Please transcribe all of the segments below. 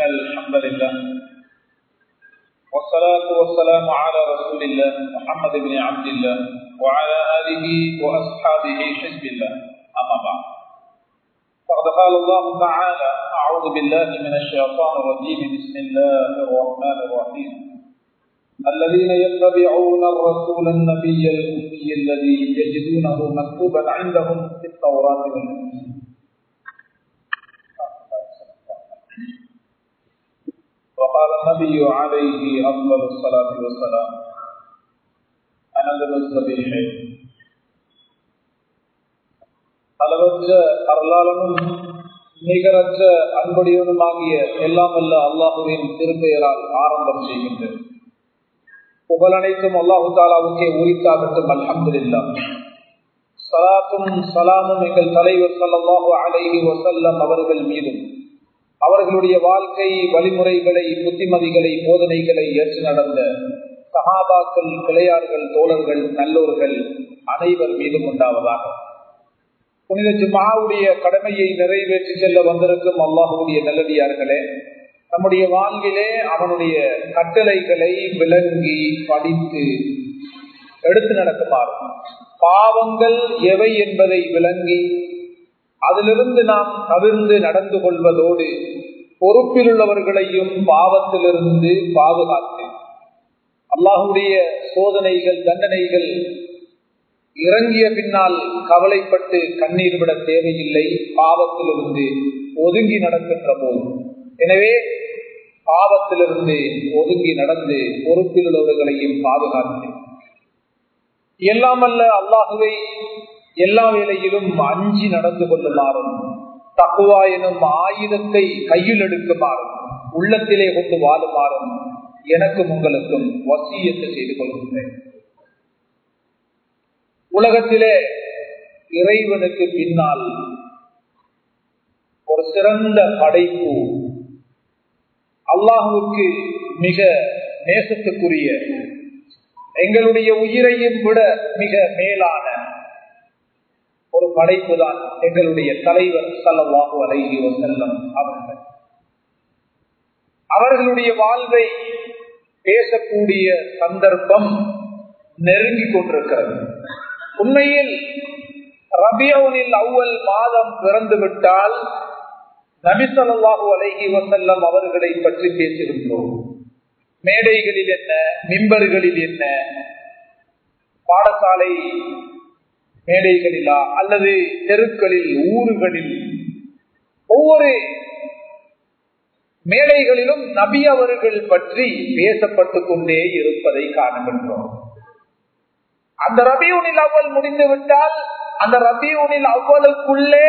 إن الحمد لله والصلاة والسلام على رسول الله محمد بن عبد الله وعلى آله وأصحابه حزب الله أما بعد فقد قال الله تعالى أعوذ بالله من الشيطان الرجيم بسم الله الرحمن الرحيم الذين يتبعون الرسول النبي الأمي الذي يجدونه مكتوبا عندهم في التوراة والإنجيل وقال النبي عليه أفضل الصلاة والسلام أنا الصبيحين அளவற்ற அருளாளனும் நிகரற்ற அன்புடையவனுமாகிய எல்லாம் அல்ல அல்லாஹுவின் திருப்பெயரால் ஆரம்பம் செய்கின்றது புகழ் அனைத்தும் அல்லாஹு தாலாவுக்கே உரித்தாகட்டும் அல்ஹம்துல்லா சலாத்தும் சலாமும் எங்கள் தலைவர் சல்லாஹு அலைஹி வசல்லம் அவர்கள் மீதும் அவர்களுடைய வாழ்க்கை வழிமுறைகளை புத்திமதிகளை போதனைகளை ஏற்று நடந்த சகாபாக்கள் கிளையார்கள் தோழர்கள் நல்லோர்கள் அனைவர் மீதும் உண்டாவதாக புனித ஜுமாவுடைய கடமையை நிறைவேற்றி செல்ல வந்திருக்கும் அல்லாஹுடைய நல்லடியார்களே நம்முடைய வாழ்விலே அவனுடைய கட்டளைகளை விளங்கி படித்து எடுத்து நடக்குமாறு பாவங்கள் எவை என்பதை விளங்கி அதிலிருந்து நாம் தவிர்ந்து நடந்து கொள்வதோடு பொறுப்பில் உள்ளவர்களையும் பாவத்திலிருந்து பாதுகாத்து அல்லாஹுடைய சோதனைகள் தண்டனைகள் இறங்கிய பின்னால் கவலைப்பட்டு கண்ணீர் விட தேவையில்லை பாவத்திலிருந்து ஒதுங்கி நடக்கின்ற போது எனவே பாவத்திலிருந்து ஒதுங்கி நடந்து பொறுப்பில் உள்ளவர்களையும் பாதுகாத்து எல்லாமல்ல அல்லாஹுவை எல்லா வேளையிலும் அஞ்சி நடந்து கொள்ளுமாறும் தக்குவா எனும் ஆயுதத்தை கையில் எடுக்குமாறும் உள்ளத்திலே கொண்டு வாழுமாறும் எனக்கும் உங்களுக்கும் வசியத்தை செய்து கொள்கின்றேன் உலகத்திலே இறைவனுக்கு பின்னால் ஒரு சிறந்த படைப்பு அல்லாஹுக்கு மிக நேசத்துக்குரிய எங்களுடைய உயிரையும் விட மிக மேலான ஒரு படைப்பு தான் எங்களுடைய தலைவர் சல்லவாஹு அலைஹி வசல்லம் அவர்கள் அவர்களுடைய வாழ்வை பேசக்கூடிய சந்தர்ப்பம் நெருங்கி கொண்டிருக்கிறது உண்மையில் ரபியவுனில் அவ்வல் மாதம் பிறந்து விட்டால் நபிசல்லாஹு அலைஹி வசல்லம் அவர்களை பற்றி பேசியிருந்தோம் மேடைகளில் என்ன மிம்பர்களில் என்ன பாடசாலை மேடைகளிலா அல்லது தெருக்களில் ஊர்களில் ஒவ்வொரு மேடைகளிலும் நபி அவர்கள் பற்றி பேசப்பட்டு கொண்டே இருப்பதை காணுகின்றோம் அந்த ரபியூனில் அவ்வள் முடிந்து விட்டால் அந்த ரபியூனில் அவ்வளுக்குள்ளே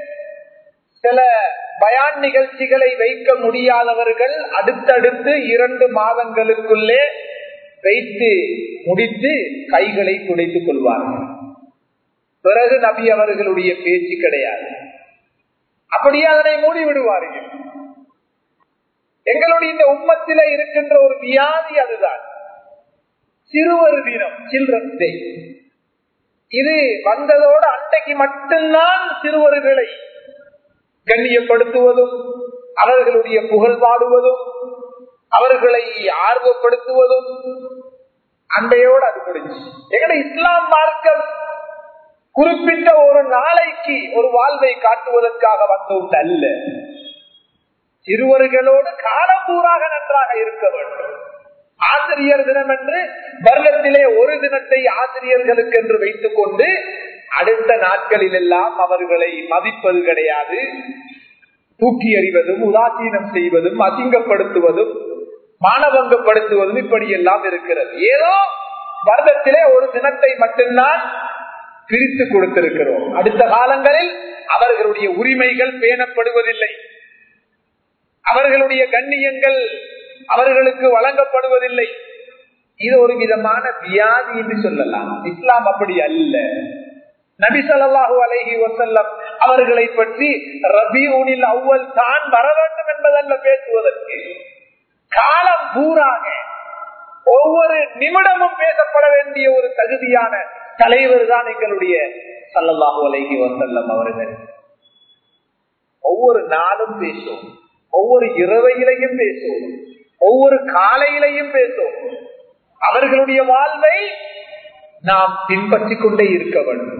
சில பயான் நிகழ்ச்சிகளை வைக்க முடியாதவர்கள் அடுத்தடுத்து இரண்டு மாதங்களுக்குள்ளே வைத்து முடித்து கைகளை துடைத்துக் கொள்வார்கள் பிறகு நபி அவர்களுடைய பேச்சு கிடையாது அப்படியே அதனை மூடிவிடுவார்கள் எங்களுடைய இந்த உம்மத்தில இருக்கின்ற ஒரு வியாதி அதுதான் சிறுவர் தினம் சில்ட்ரன்ஸ் டே இது வந்ததோடு அன்றைக்கு மட்டும்தான் சிறுவர்களை கண்ணியப்படுத்துவதும் அவர்களுடைய புகழ் பாடுவதும் அவர்களை ஆர்வப்படுத்துவதும் அண்டையோடு அது முடிஞ்சு எங்கட இஸ்லாம் மார்க்கம் குறிப்பிட்ட ஒரு நாளைக்கு ஒரு வாழ்வை காட்டுவதற்காக வந்தோம் அல்ல சிறுவர்களோடு காலப்பூராக நன்றாக இருக்க வேண்டும் ஆசிரியர் தினம் என்று வருடத்திலே ஒரு தினத்தை ஆசிரியர்களுக்கு என்று வைத்துக் கொண்டு அடுத்த நாட்களில் எல்லாம் அவர்களை மதிப்பது கிடையாது தூக்கி எறிவதும் உதாசீனம் செய்வதும் அசிங்கப்படுத்துவதும் மானவங்கப்படுத்துவதும் இப்படி எல்லாம் இருக்கிறது ஏதோ வருடத்திலே ஒரு தினத்தை மட்டும்தான் பிரித்து கொடுத்திருக்கிறோம் அடுத்த காலங்களில் அவர்களுடைய உரிமைகள் பேணப்படுவதில்லை அவர்களுடைய கண்ணியங்கள் அவர்களுக்கு வழங்கப்படுவதில்லை இது ஒரு விதமான வியாதி என்று சொல்லலாம் இஸ்லாம் அப்படி அல்ல நபி சொல்லாஹு அலஹி வசல்லம் அவர்களை பற்றி ரபியூனில் அவ்வல் தான் வர வேண்டும் என்பதல்ல பேசுவதற்கு காலம் பூராக ஒவ்வொரு நிமிடமும் பேசப்பட வேண்டிய ஒரு தகுதியான தலைவர் தான் எங்களுடைய சல்லல்லாஹு அலைஹி வசல்லம் அவர்கள் ஒவ்வொரு நாளும் பேசும் ஒவ்வொரு இரவையிலையும் பேசுவோம் ஒவ்வொரு காலையிலையும் பேசுவோம் அவர்களுடைய வாழ்வை நாம் பின்பற்றிக் கொண்டே இருக்க வேண்டும்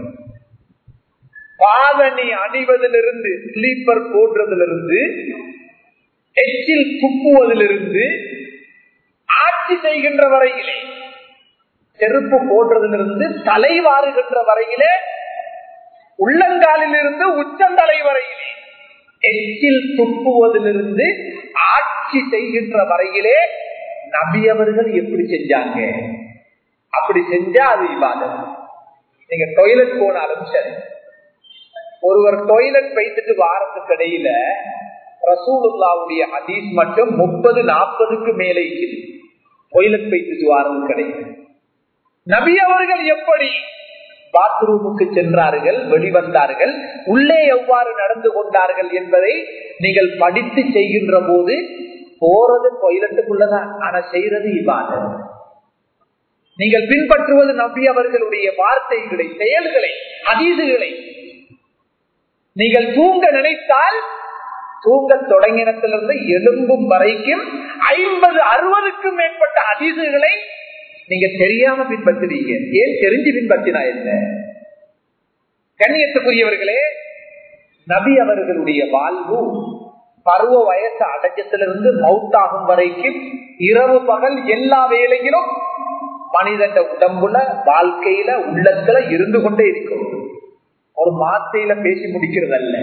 பாதணி அணிவதிலிருந்து ஸ்லீப்பர் போடுறதிலிருந்து எச்சில் துப்புவதிலிருந்து ஆட்சி செய்கின்ற வரையிலே செருப்பு போடுறதிலிருந்து தலை வாருகின்ற வரையிலே உள்ளங்காலில் இருந்து உச்சந்தலை வரையிலே எச்சில் துப்புவதிலிருந்து ஆட்சி செய்கின்ற வரையிலே நபி அவர்கள் எப்படி செஞ்சாங்க அப்படி செஞ்சா அது இவாதம் நீங்க டொய்லெட் போனாலும் சரி ஒருவர் டொய்லெட் வைத்துட்டு வாரத்துக்கு இடையில ரசூலுல்லாவுடைய ஹதீஸ் மட்டும் முப்பது நாற்பதுக்கு மேலே இருக்குது டொய்லெட் வைத்துட்டு வாரத்துக்கு இடையில நபி அவர்கள் எப்படி பாத்ரூமுக்கு சென்றார்கள் வெளிவந்தார்கள் உள்ளே எவ்வாறு நடந்து கொண்டார்கள் என்பதை நீங்கள் படித்து செய்கின்ற போது போறது டொய்லெட்டுக்குள்ளதான் ஆனா செய்யறது இவ்வாறு நீங்கள் பின்பற்றுவது நபி அவர்களுடைய வார்த்தைகளை செயல்களை அதீதுகளை நீங்கள் தூங்க நினைத்தால் தூங்க தொடங்கினத்திலிருந்து எலும்பும் வரைக்கும் ஐம்பது அறுபதுக்கும் மேற்பட்ட அதீதுகளை நீங்க தெரியாம பின்பற்றுறீங்க ஏன் தெரிஞ்சு பின்பற்றினா என்ன கண்ணியத்துக்குரியவர்களே நபி அவர்களுடைய வாழ்வு பருவ வயசு அடக்கத்திலிருந்து மவுத்தாகும் வரைக்கும் இரவு பகல் எல்லா வேலையிலும் மனிதன் உடம்புல வாழ்க்கையில உள்ளத்துல இருந்து கொண்டே இருக்கும் ஒரு வார்த்தையில பேசி முடிக்கிறது அல்ல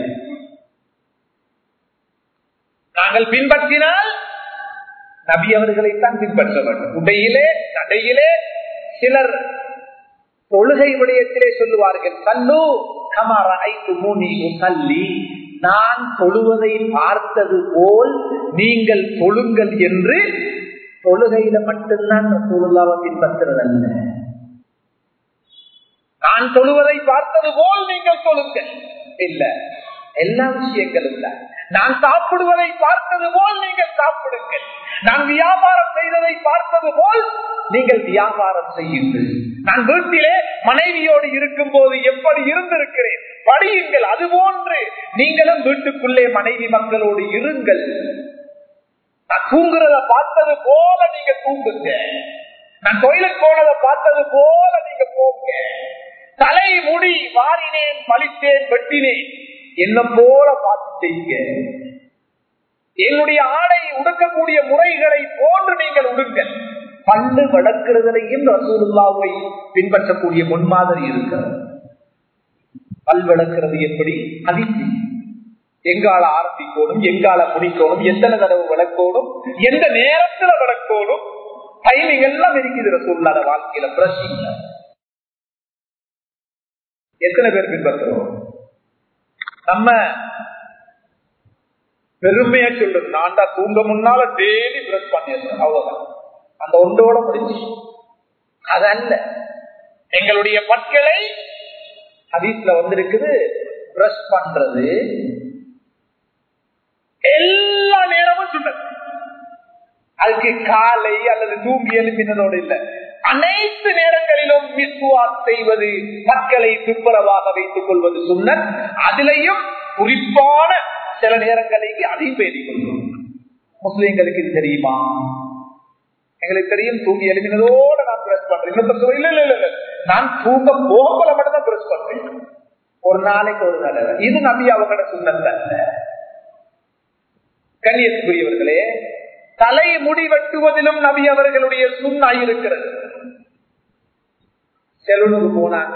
நாங்கள் பின்பற்றினால் நபி அவர்களைத்தான் பின்பற்ற வேண்டும் உடையிலே நடையிலே சிலர் தொழுகை விடயத்திலே சொல்லுவார்கள் கல்லு கமார ஐந்து மூனி கல்லி நான் தொழுவதை பார்த்தது போல் நீங்கள் தொழுங்கள் என்று தொழுகையில மட்டும்தான் ரசூலுல்லாவை பின்பற்றுறதல்ல நான் தொழுவதை பார்த்தது போல் நீங்கள் தொழுங்கள் இல்ல எல்லா விஷயங்களும் தான் நான் சாப்பிடுவதை பார்த்தது போல் நீங்கள் சாப்பிடுங்கள் நான் வியாபாரம் செய்ததை பார்த்தது போல் நீங்கள் வியாபாரம் செய்யுங்கள் நான் வீட்டிலே மனைவியோடு இருக்கும் போது எப்படி இருந்திருக்கிறேன் படியுங்கள் அது போன்று நீங்களும் வீட்டுக்குள்ளே மனைவி மக்களோடு இருங்கள் நான் தூங்குறத பார்த்தது போல நீங்க தூங்குங்க நான் தொழிலுக்கு போனதை பார்த்தது போல நீங்க போங்க தலை முடி வாரினேன் பழித்தேன் வெட்டினேன் என்ன போல பார்த்து செய்யுங்க என்னுடைய ஆடை உடுக்கக்கூடிய முறைகளை போன்று நீங்கள் உடுங்கள் பல்லு வளர்க்கிறதுலையும் ரசூலுல்லாவை பின்பற்றக்கூடிய முன்மாதிரி இருக்கிறது பல் வளர்க்கிறது எப்படி அதிர்ச்சி எங்கால ஆரம்பிக்கணும் எங்கால முடிக்கணும் எத்தனை தடவை விளக்கணும் எந்த நேரத்துல விளக்கணும் டைமிங் எல்லாம் இருக்குது ரசூல்லாத வாழ்க்கையில பிரஷிங் எத்தனை பேர் பின்பற்றுறோம் நம்ம பெருமையா சொல்றது நான் தான் தூங்க முன்னால டெய்லி பிரஷ் பண்ணிடுறேன் அவ்வளவுதான் அந்த ஒன்றோட முடிச்சு அதல்ல எங்களுடைய மக்களை ஹதீஸ்ல வந்திருக்குது பிரஷ் பண்றது எல்லா நேரமும் சொன்னது அதுக்கு காலை அல்லது தூங்கி எழுப்பினதோடு இல்லை அனைத்து நேரங்களிலும் விசுவாஸ் செய்வது மக்களை துப்புரவாக வைத்துக் கொள்வது சொன்ன அதிலையும் குறிப்பான சில நேரங்களுக்கு அதையும் பேசிக் கொள்வோம் முஸ்லிம்களுக்கு இது தெரியுமா எங்களுக்கு தெரியும் தூங்கி எழுதினதோட நான் பிரஸ் பண்றேன் இன்னொருத்தர் இல்ல இல்ல இல்ல நான் தூங்க போகல மட்டும் தான் பிரஸ் பண்றேன் ஒரு நாளைக்கு ஒரு தடவை இது நம்பி அவங்களோட சுண்ணத்தல்ல கண்ணியத்துக்குரியவர்களே தலை முடி வெட்டுவதிலும் நபி அவர்களுடைய சுண்ணா இருக்கிறது செலூனுக்கு போனாங்க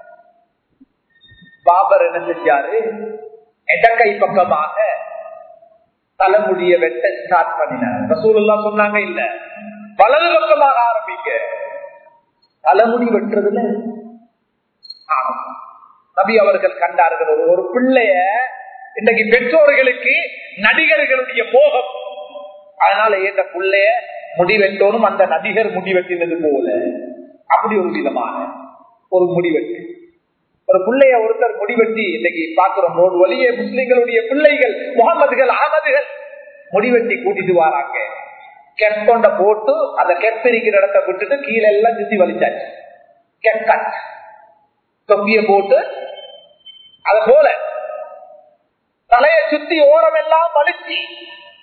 பாபர் என்ன செஞ்சாரு எடக்கை பக்கமாக தலைமுடிய வெட்ட ஸ்டார்ட் பண்ணினார் ரசூலுல்லா சொன்னாங்க இல்ல வலது பக்கமாக ஆரம்பிக்க தலைமுடி வெட்டுறதுல நபி அவர்கள் கண்டார்கள் ஒரு ஒரு பிள்ளைய இன்னைக்கு பெற்றோர்களுக்கு நடிகர்களுடைய மோகம் அதனால ஏற்ற பிள்ளைய முடிவெட்டோனும் அந்த நடிகர் முடிவெட்டினது போல அப்படி ஒரு விதமான ஒரு முடிவெட்டு ஒரு பிள்ளைய ஒருத்தர் முடிவெட்டி இன்னைக்கு பாக்குறோம் ரோடு வழியே முஸ்லிம்களுடைய பிள்ளைகள் முகமதுகள் அகமதுகள் முடிவெட்டி கூட்டிட்டு வராங்க கெப்பொண்ட போட்டு அந்த கெப்பிரிக்கிற இடத்த விட்டுட்டு கீழே எல்லாம் சுத்தி வலிச்சாச்சு கெக்கட் தொப்பிய போட்டு அத போல தலையை சுத்தி ஓரம் எல்லாம் வலிச்சு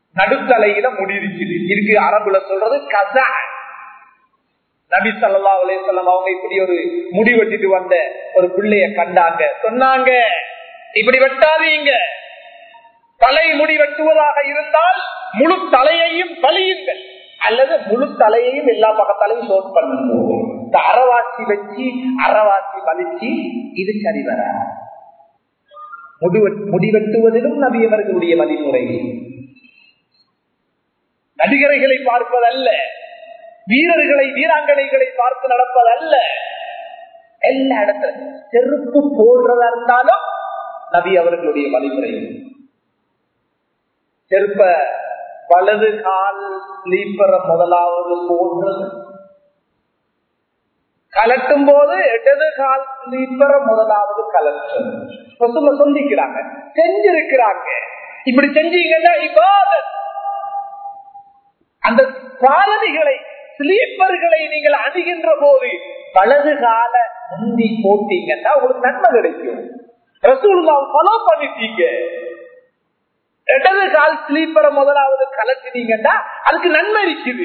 நடுத்தலையில முடி இருக்குது இருக்கு அரபுல சொல்றது கசா நபி சல்லா அலையம் அவங்க இப்படி ஒரு முடி வெட்டிட்டு வந்த ஒரு பிள்ளைய கண்டாங்க சொன்னாங்க இப்படி வெட்டாதீங்க தலை முடி வெட்டுவதாக இருந்தால் முழு தலையையும் பலியுங்கள் அல்லது முழு தலையையும் எல்லா பக்கத்தாலையும் சோட் பண்ணுங்க இந்த அறவாசி வச்சு அறவாசி பலிச்சு இது சரி வர முடிவெட்டுவதிலும் நபியவர்களுடைய வழிமுறை நடிகரைகளை பார்ப்பதல்ல வீரர்களை வீராங்கனைகளை பார்த்து நடப்பதல்ல எல்லா இடத்துல செருப்பு போடுறதா இருந்தாலும் நபி அவர்களுடைய வழிமுறை செருப்ப வலது கால் ஸ்லீப்பரை முதலாவது போடுறது கலட்டும் போது இடது கால் ஸ்லீப்பரை முதலாவது கலட்டும் சொல்லிக்கிறாங்க செஞ்சிருக்கிறாங்க இப்படி செஞ்சீங்கன்னா இபாதத் அந்த சாதனைகளை ஸ்லீப்பர்களை நீங்கள் அணுகின்ற போது வலது கால முந்தி போட்டீங்கன்னா உங்களுக்கு நன்மை கிடைக்கும் ரசூல்லா ஃபாலோ பண்ணிட்டீங்க இடது கால் ஸ்லீப்பரை முதலாவது கலட்டினீங்கன்னா அதுக்கு நன்மை இருக்குது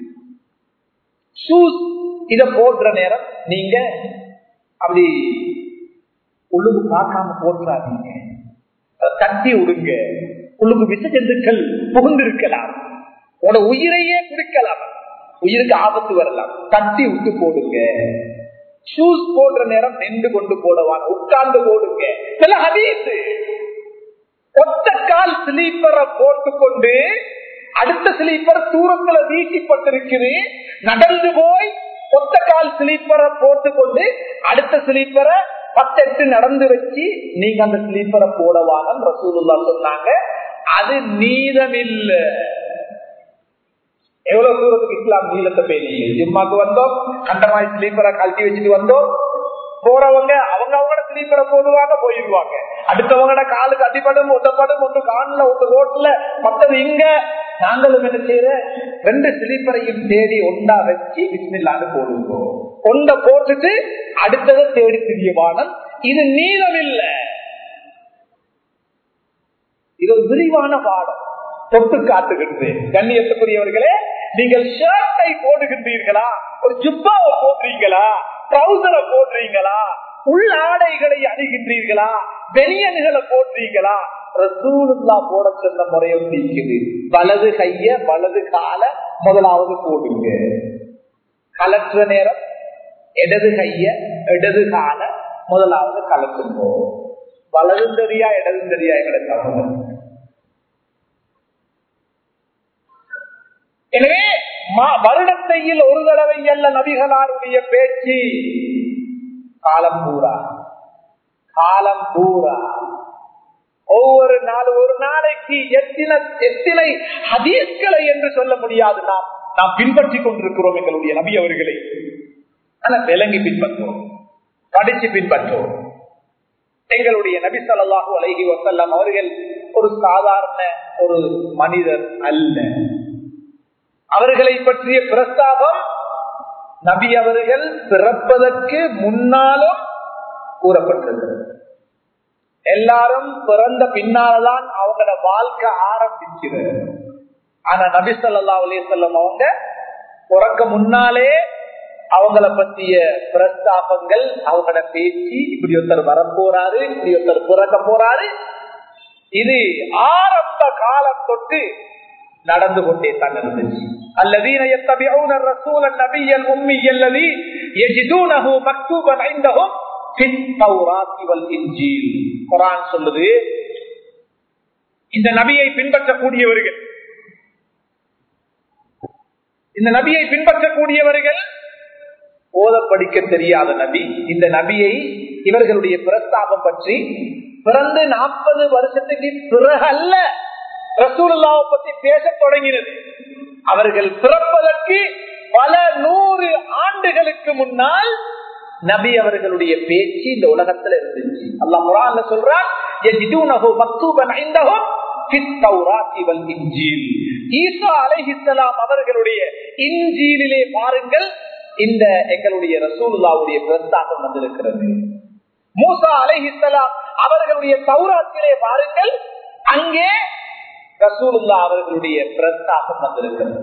ஷூஸ் இத போடுற நேரம் நீங்க அப்படி உள்ளுக்கு பார்க்காம போட்டுறாதீங்க தட்டி விடுங்க உள்ளுக்கு விச ஜந்துக்கள் புகுந்திருக்கலாம் உன உயிரையே குடிக்கலாம் உயிருக்கு ஆபத்து வரலாம் தட்டி விட்டு போடுங்க ஷூஸ் போடுற நேரம் நின்று கொண்டு போடவான உட்கார்ந்து போடுங்க சில ஹதீஸ் ஒத்த கால் ஸ்லீப்பரை போட்டுக்கொண்டு அடுத்த ஸ்லீப்பர் தூரத்துல வீசிப்பட்டிருக்குது நடந்து போய் ஒத்த கால் ஸ்லீப்பரை போட்டுக்கொண்டு அடுத்த ஸ்லீப்பரை பத்தெட்டு நடந்து வச்சு நீங்க அந்த ஸ்லீப்பரை போடவான ரசூலுல்லா சொன்னாங்க அது நீதமில்லை எவ்வளவு தூரத்துக்கு இஸ்லாம் நீளத்தை பேணி ஜிம்மாக்கு வந்தோம் கண்டமாய் ஸ்லீப்பரை கழட்டி வச்சுட்டு வந்தோம் போறவங்க அவங்க அவங்களோட ஸ்லீப்பரை போடுவாங்க போயிடுவாங்க அடுத்தவங்களோட காலுக்கு அடிப்படும் ஒத்தப்படும் ஒன்று காணல ஒன்று ரோட்ல மத்தது இங்க நாங்களும் என்ன செய்யற ரெண்டு ஸ்லீப்பரையும் தேடி ஒன்றா வச்சு பிஸ்மில்லான்னு போடுவோம் ஒன்றை போட்டுட்டு அடுத்ததை தேடி திரியவானம் இது நீளம் இல்லை இது ஒரு விரிவான பாடம் தொட்டு காட்டுகின்றேன் கண்ணியத்துக்குரியவர்களே நீங்கள் ஷர்ட்டை போடுகின்றீர்களா ஒரு ஜுப்பாவை போடுறீங்களா ட்ரௌசரை போடுறீங்களா உள் ஆடைகளை அணுகின்றீர்களா பெனியன்களை போடுறீங்களா ரசூலுல்லா போட சொன்ன முறையும் நீக்குது வலது கைய வலது கால முதலாவது போடுங்க கலற்ற நேரம் இடது கைய இடது கால முதலாவது கலத்துங்கோ வலது தெரியா இடது தெரியா எங்களுக்கு எனவே வருடத்தையில் ஒரு தடவை அல்ல நபிகளாருடைய பேச்சு காலம் பூரா காலம் பூரா ஒவ்வொரு நாள் ஒரு நாளைக்கு எத்தனை எத்தனை ஹதீஸ்களை என்று சொல்ல முடியாது நாம் நாம் பின்பற்றி கொண்டிருக்கிறோம் எங்களுடைய நபி அவர்களை ஆனா விளங்கி பின்பற்றுவோம் படிச்சு பின்பற்றுவோம் எங்களுடைய நபி சொல்லாஹு அலைகி வசல்லாம் அவர்கள் ஒரு சாதாரண ஒரு மனிதர் அல்ல அவர்களை பற்றிய பிரஸ்தாபம் நபி அவர்கள் பிறப்பதற்கு முன்னாலும் கூறப்பட்டிருக்கிறது எல்லாரும் பிறந்த பின்னால்தான் அவங்களோட வாழ்க்கை ஆரம்பிக்கிறது ஆனா நபி சொல்லா அலிசல்லம் அவங்க பிறக்க முன்னாலே அவங்கள பற்றிய பிரஸ்தாபங்கள் அவங்களோட பேச்சு இப்படி ஒருத்தர் வரப்போறாரு இப்படி ஒருத்தர் பிறக்க போறாரு இது ஆரம்ப காலம் தொட்டு நடந்து கொண்டே தான் இருந்துச்சு الذين يتبعون الرسول النبي الأمي الذي يجدونه مكتوبا عندهم في التوراة والإنجيل குரான் சொல்லுது இந்த நபியை பின்பற்றக்கூடியவர்கள் இந்த நபியை பின்பற்றக்கூடியவர்கள் ஓத படிக்க தெரியாத நபி இந்த நபியை இவர்களுடைய பிரஸ்தாபம் பற்றி பிறந்து நாற்பது வருஷத்துக்கு பிறகல்ல ரசூலுல்லாவை பத்தி பேச தொடங்கினது அவர்கள் பிறப்பதற்கு பல நூறு ஆண்டுகளுக்கு முன்னால் நபி அவர்களுடைய பேச்சு இந்த உலகத்துல இருந்துச்சு அல்லா குரான் சொல்றான் அவர்களுடைய இஞ்சீலிலே பாருங்கள் இந்த எங்களுடைய ரசூலுல்லாவுடைய பிரஸ்தாபம் வந்திருக்கிறது மூசா அலைஹிஸ்லாம் அவர்களுடைய சௌராத்திலே பாருங்கள் அங்கே ரசூலுல்லா அவர்களுடைய பிரஸ்தாபம் வந்திருக்கிறது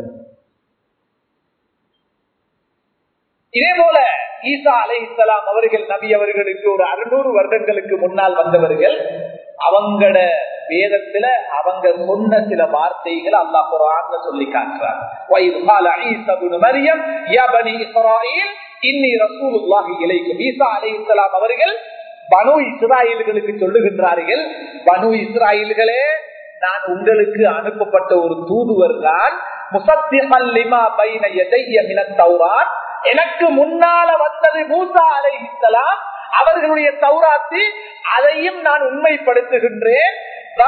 இதே போல ஈசா அலை இஸ்லாம் அவர்கள் நபி அவர்களுக்கு ஒரு அறுநூறு வருடங்களுக்கு முன்னால் வந்தவர்கள் அவங்களோட வேதத்துல அவங்க சொன்ன சில வார்த்தைகள் அல்லாஹ் குரான்ல சொல்லி காட்டுறார் வயது கால ஈசா இப்னு மரியம் யா பனி இஸ்ராயீல் இன்னி ரசூலுல்லாஹி இலைக்கும் ஈசா அலைஹிஸ்ஸலாம் அவர்கள் பனு இஸ்ராயல்களுக்கு சொல்லுகின்றார்கள் பனு இஸ்ராயல்களே நான் உங்களுக்கு அனுப்பப்பட்ட ஒரு தூதுவர் தான் முசத்திஹல் லிமா பைன யதைய மினத் தௌராத் எனக்கு முன்னால வந்தது மூசா அலைஹிஸ்ஸலாம் அவர்களுடைய தௌராத்து அதையும் நான் உண்மைப்படுத்துகின்றேன்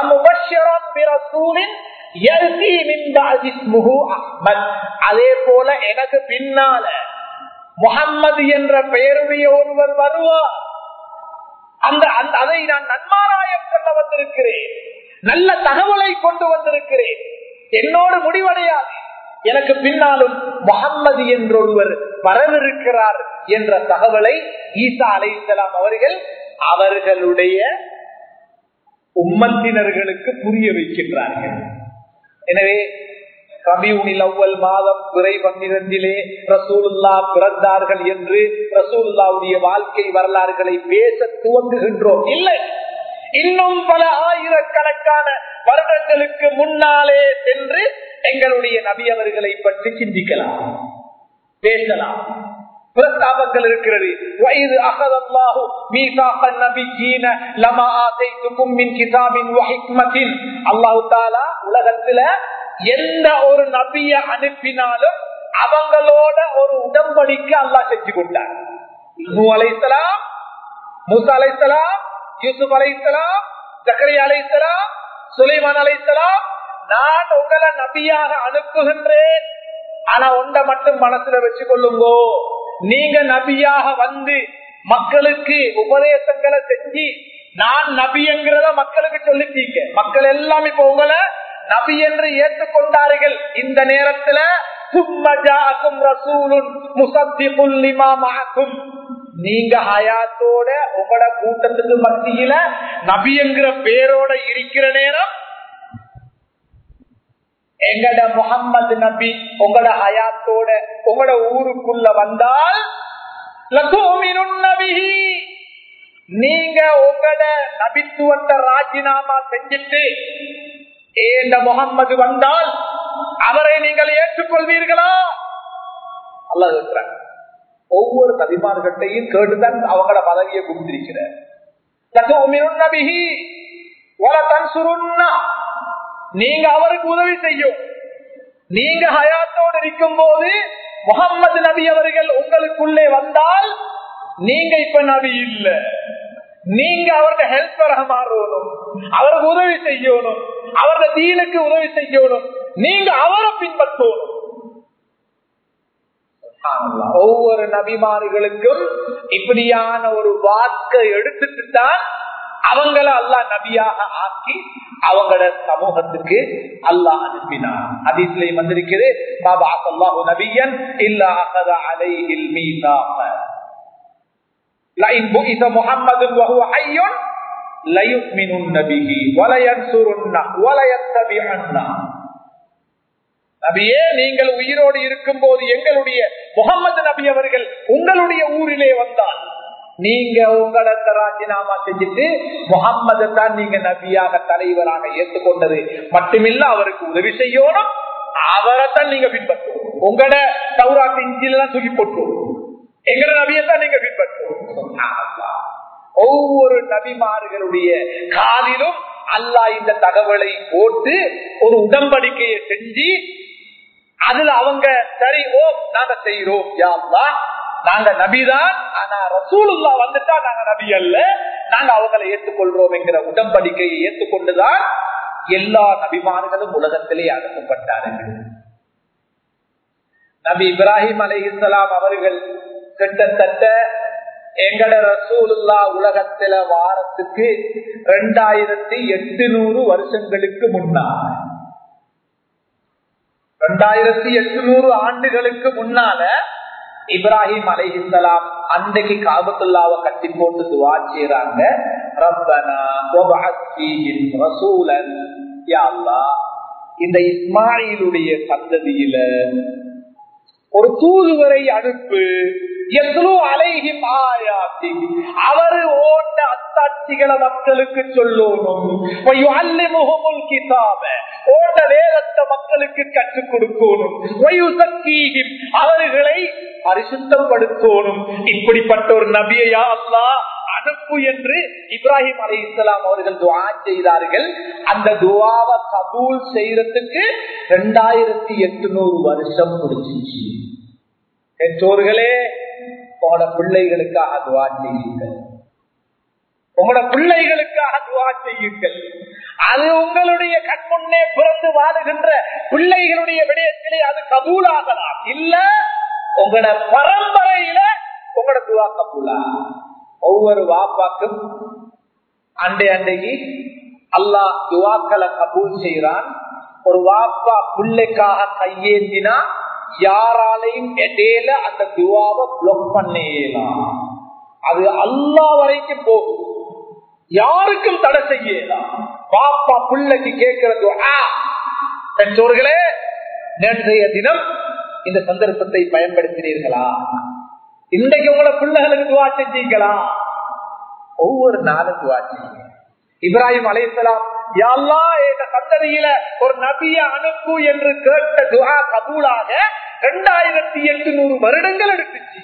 அதே போல எனக்கு பின்னால முகம்மது என்ற பெயருடைய ஒருவர் வருவார் அந்த அந்த அதை நான் நன்மாராயம் சொல்ல வந்திருக்கிறேன் நல்ல தகவலை கொண்டு வந்திருக்கிறேன் என்னோடு முடிவடையாது எனக்கு பின்னாலும் முகம்மது என்றொருவர் வரவிருக்கிறார் என்ற தகவலை ஈசா அலைசலாம் அவர்கள் அவர்களுடைய உம்மத்தினர்களுக்கு புரிய வைக்கின்றார்கள் எனவே ரபியூனில் அவ்வல் மாதம் பிறை பன்னிரண்டிலே ரசூலுல்லா பிறந்தார்கள் என்று ரசூலுல்லாவுடைய வாழ்க்கை வரலாறுகளை பேச துவங்குகின்றோம் இல்லை இன்னும் பல ஆயிரக்கணக்கான வருடங்களுக்கு முன்னாலே சென்று எங்களுடைய நபி அவர்களை பற்றி சிந்திக்கலாம் பேசலாம் பிரஸ்தாபங்கள் இருக்கிறது வயது அகதல்லாஹு மீசாக நபிஜீன லமா ஆதைத்துக்கும் மின் கிதாபின் வஹிக்மத்தின் அல்லாஹு தாலா உலகத்துல எந்த ஒரு நபிய அனுப்பினாலும் அவங்களோட ஒரு உடம்படிக்கை அல்லாஹ் செஞ்சு கொண்டார் நூ அலைசலாம் மூசா அலைசலாம் யூசுப் அலைசலாம் ஜக்கரியா அலைசலாம் சுலைமான் அலைசலாம் நான் உங்களை நபியாக அனுப்புகின்றேன் ஆனா ஒன்றை மட்டும் மனசுல வச்சு கொள்ளுங்கோ நீங்க நபியாக வந்து மக்களுக்கு உபதேசங்களை செஞ்சு நான் நபிங்கிறத மக்களுக்கு சொல்லிட்டீங்க மக்கள் எல்லாம் இப்ப உங்களை நபி என்று ஏற்றுக்கொண்டார்கள் இந்த நேரத்துல நீங்க ஹயாத்தோட உங்களோட கூட்டத்துக்கு மத்தியில நபி என்கிற பேரோட இருக்கிற நேரம் எங்கட முகம்மது நபி உங்களோட ஹயாத்தோட உங்களோட ஊருக்குள்ள வந்தால் நீங்க உங்களோட நபித்துவத்தை ராஜினாமா செஞ்சுட்டு இந்த முகம்மது வந்தால் அவரை நீங்கள் ஏற்றுக்கொள்வீர்களா அல்ல இருக்கிறார் ஒவ்வொரு நபிமார்கிட்டையும் கேட்டுதான் அவங்களோட பதவியை கொடுத்திருக்கிறார் நீங்க அவருக்கு உதவி செய்யும் நீங்க ஹயாத்தோடு இருக்கும் போது முகம்மது நபி அவர்கள் உங்களுக்குள்ளே வந்தால் நீங்க இப்ப நபி இல்ல நீங்க அவருடைய ஹெல்ப்பராக மாறணும் அவருக்கு உதவி செய்யணும் அவருடைய தீனுக்கு உதவி செய்யணும் நீங்க அவரை பின்பற்றணும் ஒவ்வொரு நபிமார்களுக்கும் இப்படியான ஒரு வாக்கை எடுத்துட்டு தான் அவங்கள அல்லா நபியாக ஆக்கி அவங்களோட சமூகத்துக்கு அல்லாஹ் அனுப்பினார் ஹதீஸ்லயும் வந்திருக்கிறது பாபா அல்லாஹு நபியன் இல்லா அகத அலைஹில் மீசாக لئن بعث محمد وهو حي ليؤمنن به ولينصرنه وليتبعنه நபியே நீங்கள் உயிரோடு இருக்கும் போது எங்களுடைய முகமது நபி அவர்கள் உங்களுடைய ஊரிலே வந்தால் நீங்க உங்களோட ராஜினாமா செஞ்சுட்டு முகம்மது தான் நீங்க நபியாக தலைவராக ஏற்றுக்கொண்டது மட்டுமில்ல அவருக்கு உதவி செய்யணும் அவரைத்தான் நீங்க பின்பற்றணும் உங்களோட சௌராத்து இஞ்சிலாம் தூக்கி போட்டுரும் எங்களோட நபியத்தான் நீங்க பின்பற்றணும் ஒவ்வொரு நபிமார்களுடைய காதிலும் அல்லாஹ் இந்த தகவலை போட்டு ஒரு உடம்படிக்கையை செஞ்சு அதுல அவங்க சரி ஓ நாங்க செய்யறோம் யாருலா நாங்க நபிதான் ஆனா ரசூலுல்லா வந்துட்டா நாங்க நபி அல்ல நாங்க அவங்களை ஏற்றுக்கொள்றோம் என்கிற உடம்படிக்கையை ஏற்றுக்கொண்டுதான் எல்லா நபிமார்களும் உலகத்திலே அனுப்பப்பட்டார்கள் நபி இப்ராஹிம் அலி இஸ்லாம் அவர்கள் கிட்டத்தட்ட எங்கட ரசூலுல்லா உலகத்தில வாரத்துக்கு ரெண்டாயிரத்தி எட்டுநூறு வருஷங்களுக்கு முன்னால ரெண்டாயிரத்தி எட்டுநூறு ஆண்டுகளுக்கு முன்னால இப்ராஹிம் அலைஹிசலாம் அன்றைக்கு காபத்துல்லாவை கட்டி போட்டு துவா செய்யறாங்க ரப்பனா ரசூலன் இந்த இஸ்மாயிலுடைய சந்ததியில ஒரு தூதுவரை அனுப்பு எவ்வளோ அலைகிம் ஆயாத்தி அவரு ஓட்ட அத்தாட்சிகளை மக்களுக்கு சொல்லணும் அல்லமுகமுல் கிதாப ஓட்ட வேதத்தை மக்களுக்கு கற்றுக் கொடுக்கணும் வயுசக்கீகிம் அவர்களை பரிசுத்தப்படுத்தணும் இப்படிப்பட்ட ஒரு நபியா அல்லா அனுப்பு என்று இப்ராஹிம் அலி இஸ்லாம் அவர்கள் துவா செய்தார்கள் அந்த துவாவை கபூல் செய்யறதுக்கு ரெண்டாயிரத்தி எட்டுநூறு வருஷம் முடிச்சிச்சு பெற்றோர்களே உங்களோட பிள்ளைகளுக்காக துவா செய்யுங்கள் உங்களோட பிள்ளைகளுக்காக துவா செய்யுங்கள் அது உங்களுடைய கண்முன்னே பிறந்து வாழுகின்ற பிள்ளைகளுடைய விடயத்திலே அது கபூலாகலாம் இல்ல உங்களோட பரம்பரையில உங்களோட துவா கபூலா ஒவ்வொரு வாப்பாக்கும் அண்டை அண்டைக்கு அல்லாஹ் துவாக்களை கபூல் செய்யறான் ஒரு வாப்பா பிள்ளைக்காக கையேந்தினா யாராலையும் இடையில அந்த துவாவை பிளாக் பண்ணலாம் அது அல்லா வரைக்கும் போகும் யாருக்கும் தடை செய்யலாம் பாப்பா பிள்ளைக்கு கேட்கிறது பெற்றோர்களே நேற்றைய தினம் இந்த சந்தர்ப்பத்தை பயன்படுத்தினீர்களா இன்றைக்கு உங்களை பிள்ளைகளுக்கு துவா செஞ்சீங்களா ஒவ்வொரு நாளும் துவா செய்யுங்க இப்ராஹிம் அலைசலாம் யாழ்லா என்ற சந்ததியில ஒரு நபிய அனுப்பு என்று கேட்ட துவா கபூலாக இரண்டாயிரத்தி எட்டுநூறு வருடங்கள் எடுத்துச்சு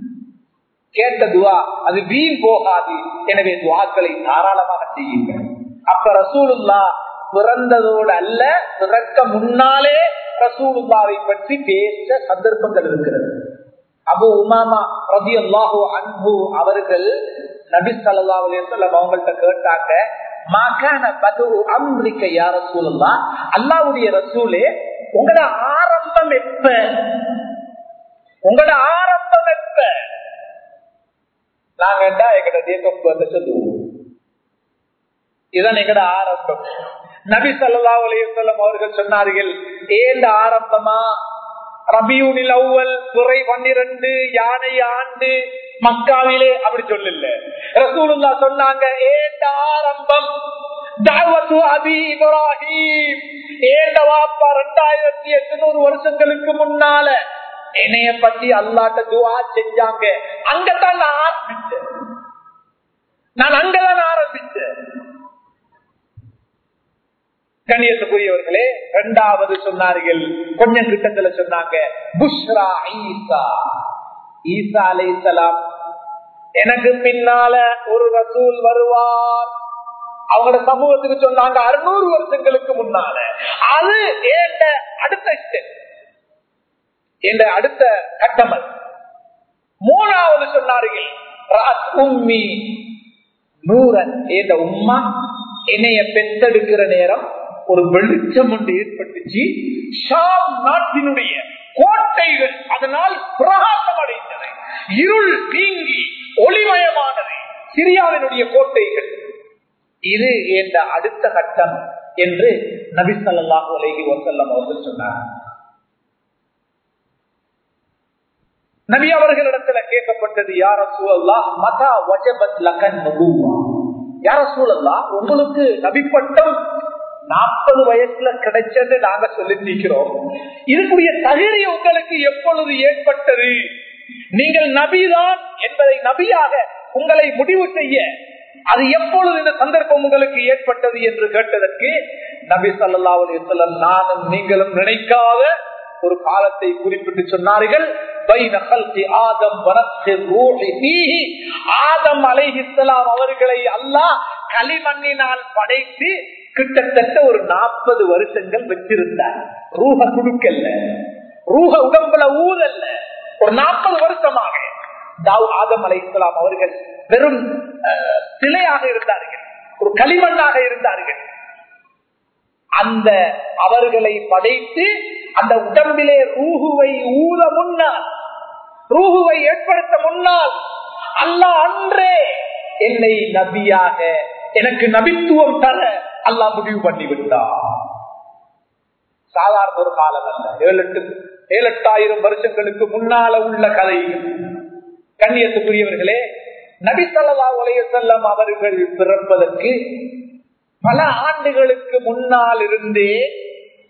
கேட்ட துவா அது வீண் போகாது எனவே துவாக்களை தாராளமாக செய்யுங்கள் அப்ப ரசூலுல்லா பிறந்ததோடு அல்ல பிறக்க முன்னாலே ரசூலுல்லாவை பற்றி பேச சந்தர்ப்பங்கள் இருக்கிறது அபு உமாமா ரதி அல்லாஹூ அன்பு அவர்கள் நபி சல்லா அலிஸ்லாம் அவங்கள்ட்ட கேட்டாங்க மகான பது அம்ரிக்க யார சூழல்லா அல்லாவுடைய ரசூலே உங்களோட ஆரம்பம் எப்ப உங்களோட ஆரம்பம் எப்ப நாங்க எங்கட டேட் ஆஃப் பர்த் சொல்லுவோம் இதுதான் எங்கட ஆரம்பம் நபி சல்லா அலிஸ்லாம் அவர்கள் சொன்னார்கள் ஏந்த ஆரம்பமா ரபியூனில் அவ்வல் துறை பன்னிரண்டு யானை ஆண்டு மக்காவிலே அப்படி சொல்லல ரசூலுல்லா சொன்னாங்க ஏந்த ஆரம்பம் இப்ராஹிம் ஏந்த வாப்பா ரெண்டாயிரத்தி எட்டுநூறு வருஷங்களுக்கு முன்னால என்னைய பத்தி அல்லாட்ட துவா செஞ்சாங்க அங்கதான் நான் ஆரம்பிச்சேன் நான் அங்கதான் ஆரம்பிச்சேன் கண்ணியத்துக்குரியவர்களே இரண்டாவது சொன்னார்கள் கொஞ்சம் கிட்டத்துல சொன்னாங்க புஷ்ரா ஈசா ஈசா அலை எனக்கு பின்னால ஒரு ரசூல் வருவார் அவங்களோட சமூகத்துக்கு சொன்னாங்க அறுநூறு வருஷங்களுக்கு முன்னால அது ஏண்ட அடுத்த ஸ்டெப் என்ற அடுத்த கட்டமல் மூணாவது சொன்னார்கள் உம்மி நூறன் என்ற உம்மா என்னைய பெத்தெடுக்கிற நேரம் ஒரு வெளிச்சம் ஒன்று ஏற்பட்டுச்சு ஷாம் நாட்டினுடைய கோட்டைகள் அதனால் பிரகாசம் அடைந்தன இருள் நீங்கி ஒளிமயமானது சிரியாவினுடைய கோட்டைகள் இது என்ற அடுத்த கட்டம் என்று நபி சல்லாஹூ அலஹி வசல்லம் அவர்கள் சொன்னார் நபி அவர்களிடத்துல கேட்கப்பட்டது யார சூழல்லா மதா வஜபத் லகன் நபுவா யார சூழல்லா உங்களுக்கு நபிப்பட்டம் நாற்பது வயசுல கிடைச்சது நாங்க சொல்லி நிற்கிறோம் இதுக்குரிய தகுதி உங்களுக்கு எப்பொழுது ஏற்பட்டது நீங்கள் நபிதான் என்பதை நபியாக உங்களை முடிவு செய்ய அது எப்பொழுது இந்த சந்தர்ப்பம் உங்களுக்கு ஏற்பட்டது என்று கேட்டதற்கு நபி சல்லா அலிசல்லம் நானும் நீங்களும் நினைக்காத ஒரு காலத்தை குறிப்பிட்டு சொன்னார்கள் ஆதம் அலைஹிஸ்லாம் அவர்களை அல்லாஹ் களிமண்ணினால் படைத்து கிட்டத்தட்ட ஒரு நாற்பது வருஷங்கள் வச்சிருந்தார் ரூஹ குடுக்கல்ல ரூஹ உடம்புல ஊதல்ல ஒரு நாற்பது வருஷமாக தாவ் ஆதம் அலை இஸ்லாம் அவர்கள் வெறும் சிலையாக இருந்தார்கள் ஒரு களிமண்ணாக இருந்தார்கள் அந்த அவர்களை படைத்து அந்த உடம்பிலே ரூகுவை ஊத முன்னால் ரூகுவை ஏற்படுத்த முன்னால் அல்லா அன்றே என்னை நபியாக எனக்கு நபித்துவம் தர அல்லா முடிவு பண்ணி விட்டார் சாதாரண ஒரு காலம் அல்ல ஏழு எட்டு ஏழு எட்டாயிரம் வருஷங்களுக்கு முன்னால உள்ள கதை கண்ணியத்துக்குரியவர்களே நபி சொல்லா உலக செல்லம் அவர்கள் பிறப்பதற்கு பல ஆண்டுகளுக்கு முன்னால் இருந்தே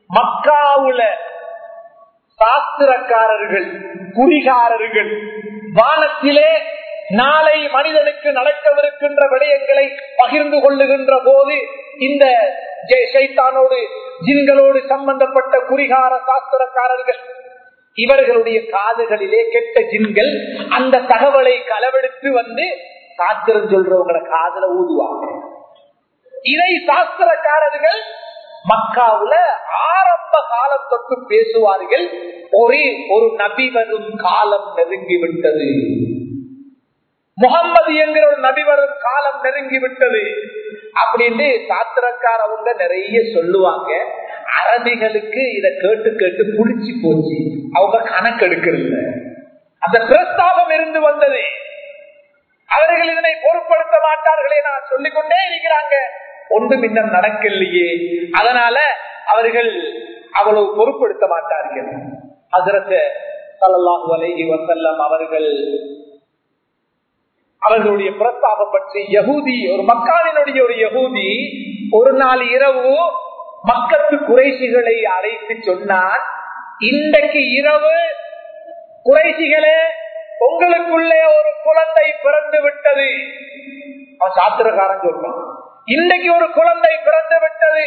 மக்காவுல சாஸ்திரக்காரர்கள் குறிகாரர்கள் வானத்திலே நாளை மனிதனுக்கு நடக்கவிருக்கின்ற விடயங்களை பகிர்ந்து கொள்ளுகின்ற போது இந்த சைத்தானோடு ஜின்களோடு சம்பந்தப்பட்ட குறிகார சாஸ்திரக்காரர்கள் இவர்களுடைய காதுகளிலே கெட்ட ஜின்கள் அந்த தகவலை களவெடுத்து வந்து சாஸ்திரம் சொல்றவங்கள காதல ஊதுவாங்க இதை சாஸ்திரக்காரர்கள் மக்காவுல ஆரம்ப காலம் தொட்டு பேசுவார்கள் ஒரே ஒரு நபி வரும் காலம் நெருங்கிவிட்டது முகம்மது என்கிற ஒரு நபி வரும் காலம் நெருங்கிவிட்டது அப்படின்னு சாத்திரக்கார அவங்க நிறைய சொல்லுவாங்க அரபிகளுக்கு இத கேட்டு கேட்டு புடிச்சு போச்சு அவங்க கணக்கெடுக்கிறது அந்த பிரஸ்தாபம் இருந்து வந்தது அவர்கள் இதனை பொருட்படுத்த மாட்டார்களே நான் சொல்லிக் கொண்டே இருக்கிறாங்க ஒன்றும் இன்னும் நடக்கலையே அதனால அவர்கள் அவ்வளவு பொருட்படுத்த மாட்டார்கள் அதற்கு சல்லாஹூ அலைஹி வசல்லம் அவர்கள் அவர்களுடைய பிரஸ்தாபம் பற்றி யகூதி ஒரு மக்காலினுடைய ஒரு யகூதி ஒரு நாள் இரவு மக்கத்து குறைசிகளை அழைத்து சொன்னான் இன்றைக்கு இரவு குறைசிகளே உங்களுக்குள்ளே ஒரு குழந்தை பிறந்து விட்டது அவன் சாத்திரக்காரன் சொல்றான் இன்றைக்கு ஒரு குழந்தை பிறந்து விட்டது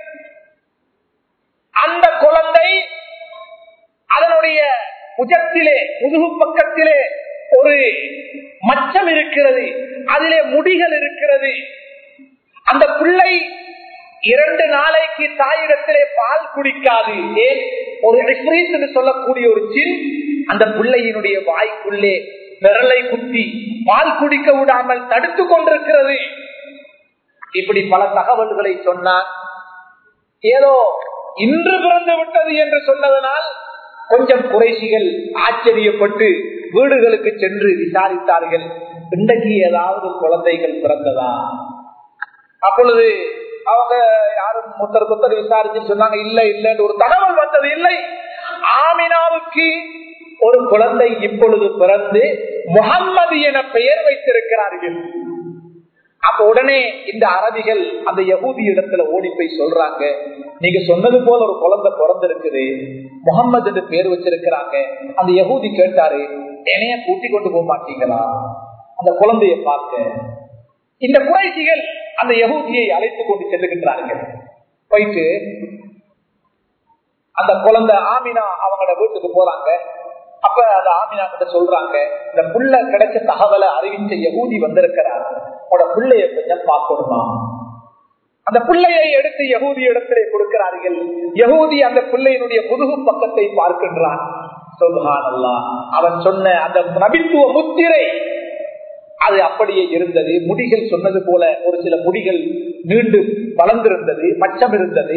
அந்த குழந்தை அதனுடைய புஜத்திலே முதுகு பக்கத்திலே ஒரு மச்சம் இருக்கிறது அதிலே முடிகள் இருக்கிறது அந்த பிள்ளை இரண்டு நாளைக்கு தாயிடத்திலே பால் குடிக்காது ஏன் ஒரு என்று சொல்லக்கூடிய ஒரு ஜின் அந்த பிள்ளையினுடைய வாய்க்குள்ளே விரலை குத்தி பால் குடிக்க விடாமல் தடுத்து கொண்டிருக்கிறது இப்படி பல தகவல்களை சொன்னார் ஏதோ இன்று பிறந்து விட்டது என்று சொன்னதனால் கொஞ்சம் குறைசிகள் ஆச்சரியப்பட்டு வீடுகளுக்கு சென்று விசாரித்தார்கள் இன்றைக்கு ஏதாவது குழந்தைகள் பிறந்ததா அப்பொழுது அவங்க யாரும் முத்தர் குத்தர் விசாரிச்சு சொன்னாங்க இல்ல இல்லன்னு ஒரு தகவல் வந்தது இல்லை ஆமினாவுக்கு ஒரு குழந்தை இப்பொழுது பிறந்து முகம்மது என பெயர் வைத்திருக்கிறார்கள் அப்ப உடனே இந்த அரபிகள் அந்த யகூதி இடத்துல ஓடி போய் சொல்றாங்க நீங்க சொன்னது போல ஒரு குழந்தை பிறந்திருக்குது முகம்மது என்று பேர் வச்சிருக்கிறாங்க அந்த யகூதி கேட்டாரு என்னைய கூட்டி கொண்டு போக மாட்டீங்களா அந்த குழந்தைய பார்க்க இந்த குறைசிகள் அந்த யகூதியை அழைத்து கொண்டு செல்லுகின்றார்கள் போயிட்டு அந்த குழந்தை ஆமினா அவங்களோட வீட்டுக்கு போறாங்க அப்ப அந்த ஆமினா கிட்ட சொல்றாங்க இந்த புள்ள கிடைச்ச தகவலை அறிவிச்ச யகூதி வந்திருக்கிறார் உங்களோட பிள்ளைய கொஞ்சம் பார்க்கணுமா அந்த பிள்ளையை எடுத்து யகூதி இடத்திலே கொடுக்கிறார்கள் யகூதி அந்த பிள்ளையினுடைய முதுகு பக்கத்தை பார்க்கின்றான் சொல்லுகான் அல்லா அவன் சொன்ன அந்த நபித்துவ முத்திரை அது அப்படியே இருந்தது முடிகள் சொன்னது போல ஒரு சில முடிகள் நீண்டு வளர்ந்திருந்தது மச்சம் இருந்தது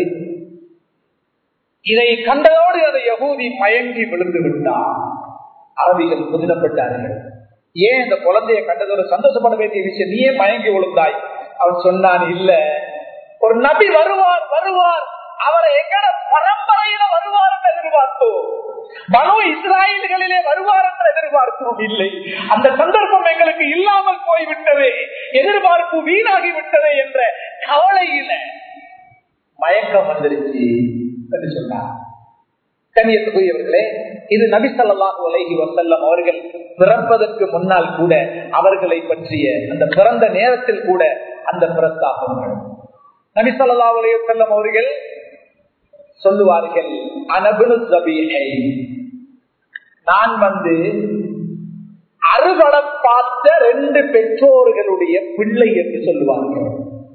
இதை கண்டதோடு அந்த யகூதி மயங்கி விழுந்து விட்டார் அரபிகள் புதினப்பட்டார்கள் ஏன் இந்த குழந்தைய கண்டதோடு சந்தோஷப்பட வேண்டிய விஷயம் நீயே மயங்கி விழுந்தாய் அவன் சொன்னான் இல்ல ஒரு நபி வருவார் வருவார் அவரை எங்கட பரம்பரையில வருவார் என்று எதிர்பார்த்தோம் பனு இஸ்ராயல்களிலே வருவார் என்று எதிர்பார்த்தோம் இல்லை அந்த சந்தர்ப்பம் எங்களுக்கு இல்லாமல் போய்விட்டது எதிர்பார்ப்பு வீணாகி விட்டது என்ற கவலையில மயக்கம் வந்துருச்சு என்று சொன்னார் கண்ணியத்துக்குரியவர்களே இது நபி சொல்லாஹு அலைஹி வசல்லம் அவர்கள் பிறப்பதற்கு முன்னால் கூட அவர்களை பற்றிய அந்த பிறந்த நேரத்தில் கூட அந்த பிரஸ்தாபங்கள் நபி சொல்லா அலையம் அவர்கள் சொல்லுவார்கள் அனபுனு சபீஹை நான் வந்து அறுபடம் பார்த்த ரெண்டு பெற்றோர்களுடைய பிள்ளை என்று சொல்லுவார்கள்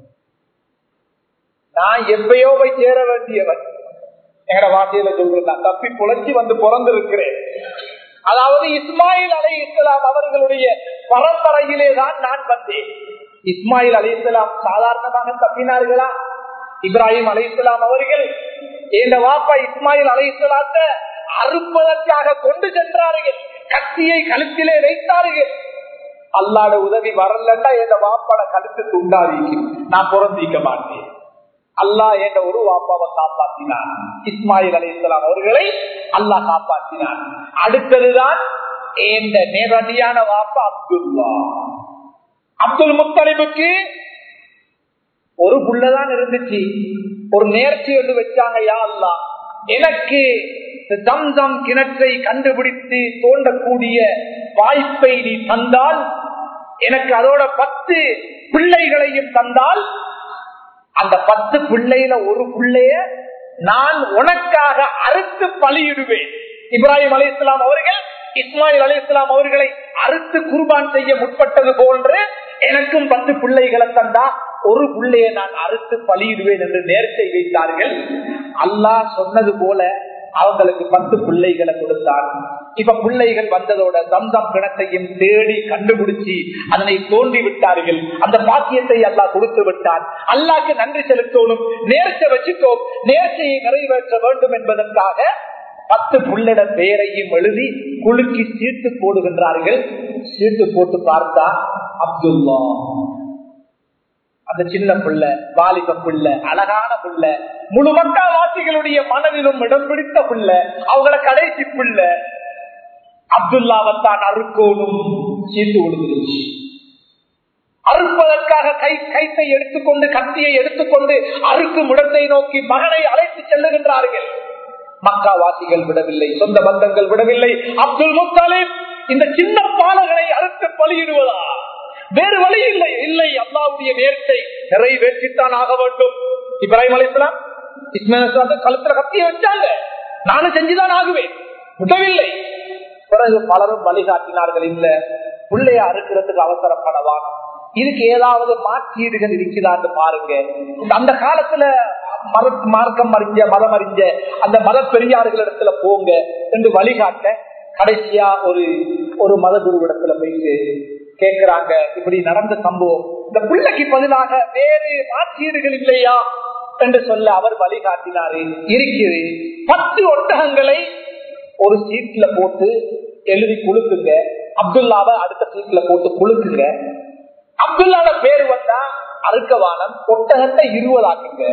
நான் எப்பயோ போய் சேர வேண்டியவன் எங்கட வார்த்தையில சொல்றேன் தப்பி புழைச்சி வந்து பிறந்திருக்கிறேன் அதாவது இஸ்மாயில் அலை இஸ்லாம் அவர்களுடைய பரம்பரையிலே தான் நான் வந்தேன் இஸ்மாயில் அலி இஸ்லாம் சாதாரணமாக தப்பினார்களா இப்ராஹிம் அலி இஸ்லாம் அவர்கள் என் வாப்பா இஸ்மாயில் அலி இஸ்லாத்த அறுப்பதற்காக கொண்டு சென்றார்கள் கத்தியை கழுத்திலே வைத்தார்கள் அல்லாட உதவி வரலன்னா என் வாப்பாட கழுத்து துண்டாவிக்கு நான் பிறந்திக்க மாட்டேன் அல்லாஹ் என்ற ஒரு வாப்பாவை காப்பாற்றினான் இஸ்மாயில் அலி இஸ்லாம் அவர்களை அல்லாஹ் காப்பாற்றினான் அடுத்ததுதான் இந்த நேரடியான வாப்பா அப்துல்லா அப்துல் முத்தலிபுக்கு ஒரு புள்ளதான் இருந்துச்சு ஒரு நேர்ச்சி ஒன்று வச்சாங்க யா அல்லா எனக்கு தம்சம் கிணற்றை கண்டுபிடித்து தோண்டக்கூடிய வாய்ப்பை நீ தந்தால் எனக்கு அதோட பத்து பிள்ளைகளையும் தந்தால் அந்த பத்து பிள்ளையில ஒரு பிள்ளைய நான் உனக்காக அறுத்து பலியிடுவேன் இப்ராஹிம் அலி இஸ்லாம் அவர்கள் இஸ்மாயில் அலி இஸ்லாம் அவர்களை அறுத்து குர்பான் செய்ய முற்பட்டது போன்று எனக்கும் பத்து பிள்ளைகளை தந்தா ஒரு பிள்ளையை நான் அறுத்து பலியிடுவேன் என்று நேர்ச்சை வைத்தார்கள் அல்லாஹ் சொன்னது போல அவங்களுக்கு பத்து பிள்ளைகளை கொடுத்தான் இப்ப பிள்ளைகள் வந்ததோட தம்சம் கிணத்தையும் தேடி கண்டுபிடிச்சி அதனை தோண்டி விட்டார்கள் அந்த பாக்கியத்தை அல்லாஹ் கொடுத்து விட்டான் அல்லாக்கு நன்றி செலுத்தோனும் நேர்ச்சை வச்சுட்டோம் நேர்ச்சையை நிறைவேற்ற வேண்டும் என்பதற்காக பத்து புள்ளிட பெயரையும் எழுதி குலுக்கி சீட்டு போடுகின்றார்கள் சீட்டு போட்டு பார்த்தா அப்துல்லா அந்த சின்ன புள்ள வாலிப புள்ள அழகான புள்ள முழு மக்கள்வாசிகளுடைய மனதிலும் இடம் பிடித்த புள்ள அவங்கள கடைசி புள்ள அப்துல்லாவத்தான் அறுக்கோனும் சீட்டு கொடுத்துருச்சு அறுப்பதற்காக கை கைத்தை எடுத்துக்கொண்டு கத்தியை எடுத்துக்கொண்டு அறுக்கும் இடத்தை நோக்கி மகனை அழைத்து செல்லுகின்றார்கள் மக்காவாசிகள் விடவில்லை சொந்த பந்தங்கள் விடவில்லை அப்துல் முத்தாலிப் இந்த சின்ன பாலகனை அறுத்து பலியிடுவதா வேறு வழி இல்லை இல்லை அல்லாவுடைய நேர்த்தை நிறைவேற்றித்தான் ஆக வேண்டும் இப்ராஹிம் அலிஸ்லாம் இஸ்மாயில் கழுத்துல கத்திய வச்சாங்க நானும் செஞ்சுதான் ஆகுவேன் விடவில்லை பிறகு பலரும் வழிகாட்டினார்கள் இல்ல பிள்ளைய அறுக்கிறதுக்கு அவசரப்படவான் இதுக்கு ஏதாவது மாற்றீடுகள் இருக்கிறான்னு பாருங்க அந்த காலத்துல மத மார்க்கம் அறிஞ்ச மதம் அறிஞ்ச அந்த மத பெரியார்களிடத்துல போங்க என்று வழிகாட்ட கடைசியா ஒரு ஒரு மத குருவிடத்துல போயிட்டு கேட்கிறாங்க இப்படி நடந்த சம்பவம் இந்த பிள்ளைக்கு பதிலாக வேறு மாற்றீடுகள் இல்லையா என்று சொல்ல அவர் வழிகாட்டினாரு இருக்கிறது பத்து ஒட்டகங்களை ஒரு சீட்ல போட்டு எழுதி குழுக்குங்க அப்துல்லாவை அடுத்த சீட்ல போட்டு குழுக்குங்க அப்துல்லாட பேரு வந்தா அறுக்கவானம் ஒட்டகத்தை இருபதாக்குங்க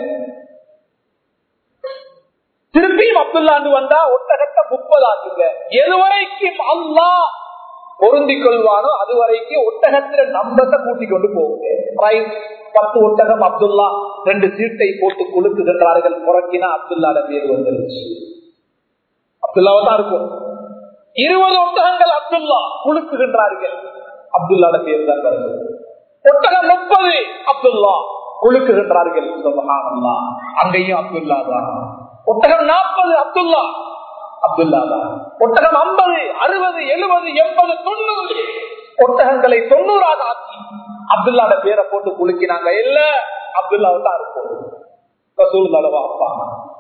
திருப்பியும் அப்துல்லாண்டு வந்தா ஒட்டகத்தை முப்பதாக்குங்க எதுவரைக்கும் அல்லா பொருந்தி கொள்வானோ அது வரைக்கும் ஒட்டகத்துல நம்பத்தை கூட்டிக் கொண்டு போகுங்க பத்து ஒட்டகம் அப்துல்லா ரெண்டு சீட்டை போட்டு குலுக்குகின்றார்கள் புறக்கினா அப்துல்லாட பேர் வந்துருச்சு அப்துல்லாவை தான் இருக்கும் இருபது ஒட்டகங்கள் அப்துல்லா குலுக்குகின்றார்கள் அப்துல்லாட பேர் தான் வருது ஒட்டகம் முப்பது அப்துல்லா குலுக்குகின்றார்கள் சுபஹானல்லா அங்கேயும் அப்துல்லா தான் ஒட்டகம் நாற்பது அப்துல்லா அப்துல்லா தான் ஒட்டகம் ஐம்பது அறுபது எழுபது எண்பது தொண்ணூறு ஒட்டகங்களை தொண்ணூறாக ஆக்கி அப்துல்லாட பேரை போட்டு குலுக்கினாங்க இல்ல அப்துல்லாவை தான் இருக்கும் ரசூலுல்லாஹ் அப்பா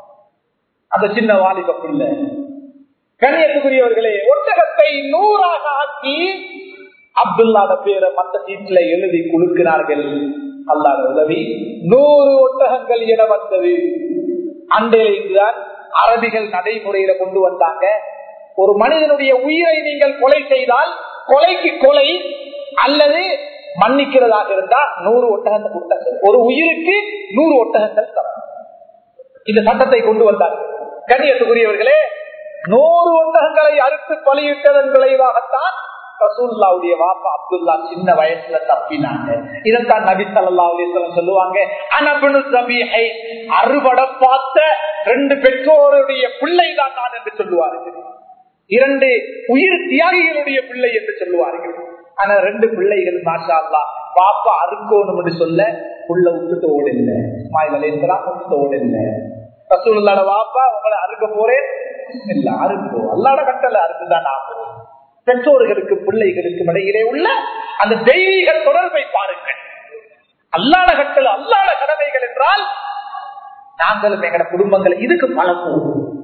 அந்த சின்ன வாலிப பிள்ளை கண்ணியத்துக்குரியவர்களே ஒட்டகத்தை நூறாக ஆக்கி அப்துல்லாட பேரை மற்ற சீட்ல எழுதி குழுக்கினார்கள் அல்லாத உதவி நூறு ஒட்டகங்கள் என வந்தது அண்டையில்தான் அரபிகள் நடைமுறையில கொண்டு வந்தாங்க ஒரு மனிதனுடைய உயிரை நீங்கள் கொலை செய்தால் கொலைக்கு கொலை அல்லது மன்னிக்கிறதாக இருந்தா நூறு ஒட்டகத்தை கொடுத்தாங்க ஒரு உயிருக்கு நூறு ஒட்டகங்கள் தரும் இந்த சட்டத்தை கொண்டு வந்தார்கள் கண்ணியத்துக்குரியவர்களே நூறு ஒட்டகங்களை அறுத்து பலியிட்டதன் விளைவாகத்தான் ரசூல்லாவுடைய வாப்பா அப்துல்லா சின்ன வயசுல தப்பினாங்க இதைத்தான் நபி சல்லா அலிஸ்லாம் சொல்லுவாங்க அனபனு சபீஹை அறுபட பார்த்த ரெண்டு பெற்றோருடைய பிள்ளை தான் நான் என்று சொல்லுவார்கள் இரண்டு உயிர் தியாகிகளுடைய பிள்ளை என்று சொல்லுவார்கள் ஆனா ரெண்டு பிள்ளைகள் மாஷா அல்லா பாப்பா அறுக்கணும் என்று சொல்ல புள்ள விட்டுட்டு ஓடில்லை இஸ்மாயில் அலிஸ்லாம் விட்டுட்டு ஓடில்லை ரசூல்லாட வாப்பா உங்களை அறுக்க போறேன் இல்ல அறுப்போ அல்லாட கட்டளை அறுக்குதான் ஆகும் பெற்றோர்களுக்கு பிள்ளைகளுக்கும் இடையிலே உள்ள அந்த தெய்வீக தொடர்பை பாருங்கள் அல்லாட கட்டளை அல்லாட கடமைகள் என்றால் நாங்களும் எங்கட குடும்பங்கள் இதுக்கு பழப்போம்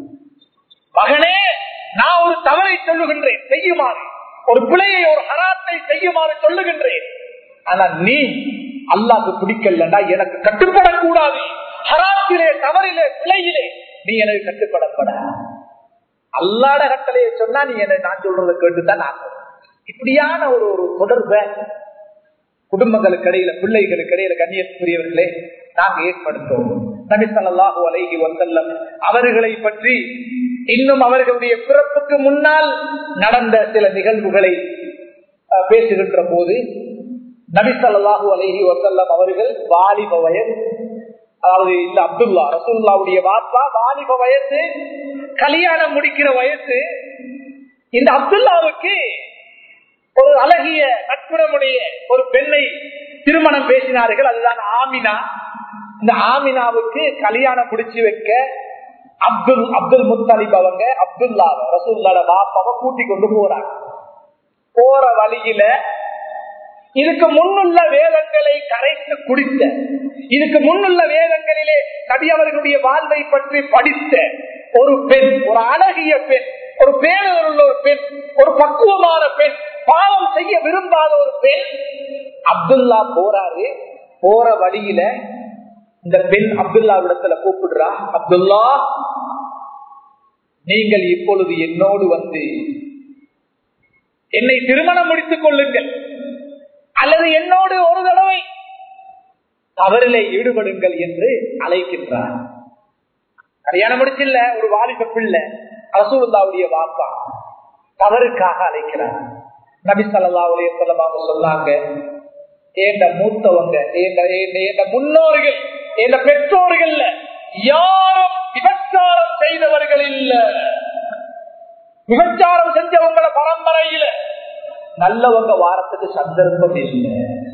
மகனே நான் ஒரு தவறை சொல்லுகின்றேன் செய்யுமாறு ஒரு பிழையை ஒரு ஹராத்தை செய்யுமாறு சொல்லுகின்றேன் ஆனா நீ அல்லாக்கு பிடிக்கலண்டா எனக்கு கட்டுப்படக்கூடாது ஹராத்திலே தவறிலே பிழையிலே நீ எனக்கு கட்டுப்படப்பட அல்லாட கட்டளையை சொன்னா நீ என்ன நான் சொல்றதை கேட்டுதான் நான் இப்படியான ஒரு ஒரு தொடர்பை குடும்பங்களுக்கு இடையில பிள்ளைகளுக்கு இடையில கண்ணியத்துக்குரியவர்களே நாங்க ஏற்படுத்தோம் நபிசல்லாஹு அலைகி வந்தல்லம் அவர்களை பற்றி இன்னும் அவர்களுடைய பிறப்புக்கு முன்னால் நடந்த சில நிகழ்வுகளை பேசுகின்ற போது நபிசல்லாஹு அலைகி வசல்லம் அவர்கள் வாலிப வயது அதாவது இந்த அப்துல்லா ரசூல்லாவுடைய வாப்பா வாலிப வயசு கல்யாணம் முடிக்கிற வயசு இந்த அப்துல்லாவுக்கு ஒரு அழகிய நட்புறமுடைய ஒரு பெண்ணை திருமணம் பேசினார்கள் அதுதான் ஆமினா இந்த ஆமினாவுக்கு கல்யாணம் முடிச்சு வைக்க அப்துல் அப்துல் முத்தலிப் அவங்க அப்துல்லாவை ரசூல்லாட பாப்பாவை கூட்டி கொண்டு போறாங்க போற வழியில இதுக்கு முன்னுள்ள வேதங்களை கரைத்து குடித்த இதுக்கு முன்னுள்ள வேதங்களிலே நபி அவர்களுடைய வாழ்வை பற்றி படித்த ஒரு பெண் ஒரு அழகிய பெண் ஒரு பேருள்ள ஒரு பெண் ஒரு பக்குவமான பெண் பாவம் செய்ய விரும்பாத ஒரு பெண் அப்துல்லா போறாரு போற வழியில இந்த பெண் அப்துல்லா இடத்துல கூப்பிடுறா அப்துல்லா நீங்கள் இப்பொழுது என்னோடு வந்து என்னை திருமணம் முடித்துக் கொள்ளுங்கள் அல்லது என்னோடு ஒரு தடவை தவறிலே ஈடுபடுங்கள் என்று அழைக்கின்றார் கல்யாணம் முடிச்சில்ல ஒரு வாலிப பிள்ளை ரசூலுல்லாவுடைய வாப்பா தவறுக்காக அழைக்கிறார் நபி சல்லா உலக செல்லமாக சொன்னாங்க ஏண்ட மூத்தவங்க ஏண்ட முன்னோர்கள் என்ற பெற்றோர்கள் யாரும் விபச்சாரம் செய்தவர்கள் இல்ல விபச்சாரம் செஞ்சவங்கள பரம்பரையில நல்லவங்க வாரத்துக்கு சந்தர்ப்பம் இல்லை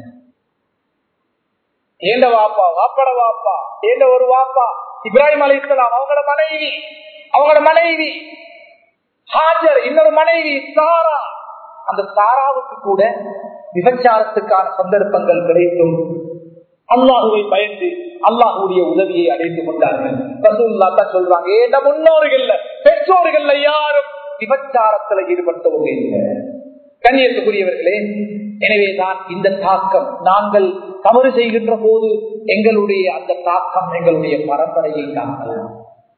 ஏண்ட வாப்பா வாப்பட வாப்பா ஏண்ட ஒரு வாப்பா இப்ராஹிம் அலி இஸ்லாம் அவங்களோட மனைவி அவங்களோட மனைவி ஹாஜர் இன்னொரு மனைவி சாரா அந்த சாராவுக்கு கூட விபச்சாரத்துக்கான சந்தர்ப்பங்கள் கிடைத்தும் அல்லாஹுவை பயந்து அல்லாஹுடைய உதவியை அடைந்து கொண்டார்கள் ரசூல்லா தான் சொல்றாங்க ஏண்ட முன்னோர்கள் பெற்றோர்கள் யாரும் விபச்சாரத்தில் ஈடுபட்டவங்க இல்லை கண்ணியத்துக்குரியவர்களே எனவேதான் இந்த தாக்கம் நாங்கள் தவறு செய்கின்ற போது எங்களுடைய அந்த தாக்கம் எங்களுடைய பரம்பரையை காணலாம்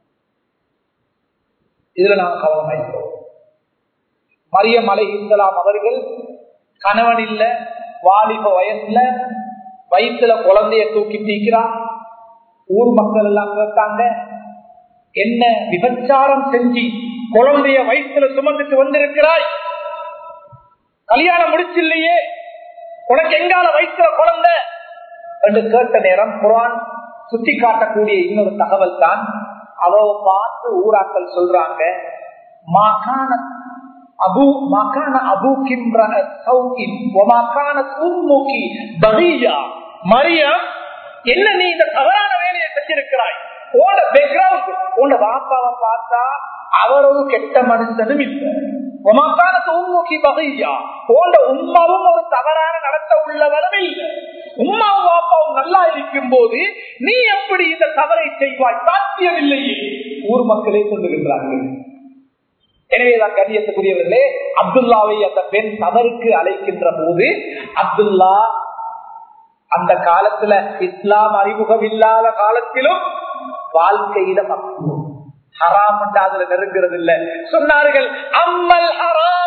இதுல நாம் கவனமாயிருக்கோம் மரியம் அலை இஸ்லாம் அவர்கள் கணவன் இல்ல வாலிப வயசுல வயிற்றுல குழந்தைய தூக்கி தீக்கிறான் ஊர் மக்கள் எல்லாம் கேட்டாங்க என்ன விபச்சாரம் செஞ்சு குழந்தைய வயிற்றுல சுமந்துட்டு வந்திருக்கிறாய் கல்யாணம் முடிச்சில்லையே உனக்கு எங்கால வயிற்றுல குழந்தை என்று கேட்ட நேரம் குரான் சுட்டி காட்டக்கூடிய இன்னொரு தகவல் தான் அவ பார்த்து ஊராக்கள் சொல்றாங்க மாகாண அபு மகான அபு கிம்ர சௌகின் ஒமாக்கான சும்முகி பகியா மரியம் என்ன நீ இந்த தவறான வேலையை செஞ்சிருக்கிறாய் உன்னோட பேக்ரவுண்ட் உன்னோட வாப்பாவை பார்த்தா அவரது கெட்ட மனுஷனும் இல்லை உமக்கான தூமுகி பகையா போன்ற உமாவும் ஒரு தவறான நடத்த உள்ளவரும் இல்லை உமாவும் வாப்பாவும் நல்லா இருக்கும் போது நீ எப்படி இந்த தவறை செய்வாய் சாத்தியமில்லையே ஊர் மக்களே சொல்லுகின்றார்கள் எனவேதான் கண்ணியத்துக்குரியவர்களே அப்துல்லாவை அந்த பெண் தவறுக்கு அழைக்கின்ற போது அப்துல்லா அந்த காலத்துல இஸ்லாம் அறிமுகம் இல்லாத காலத்திலும் வாழ்க்கையில பக்குவம் ஹராம் அதுல நெருங்கிறது இல்ல சொன்னார்கள் அம்மல் ஹராம்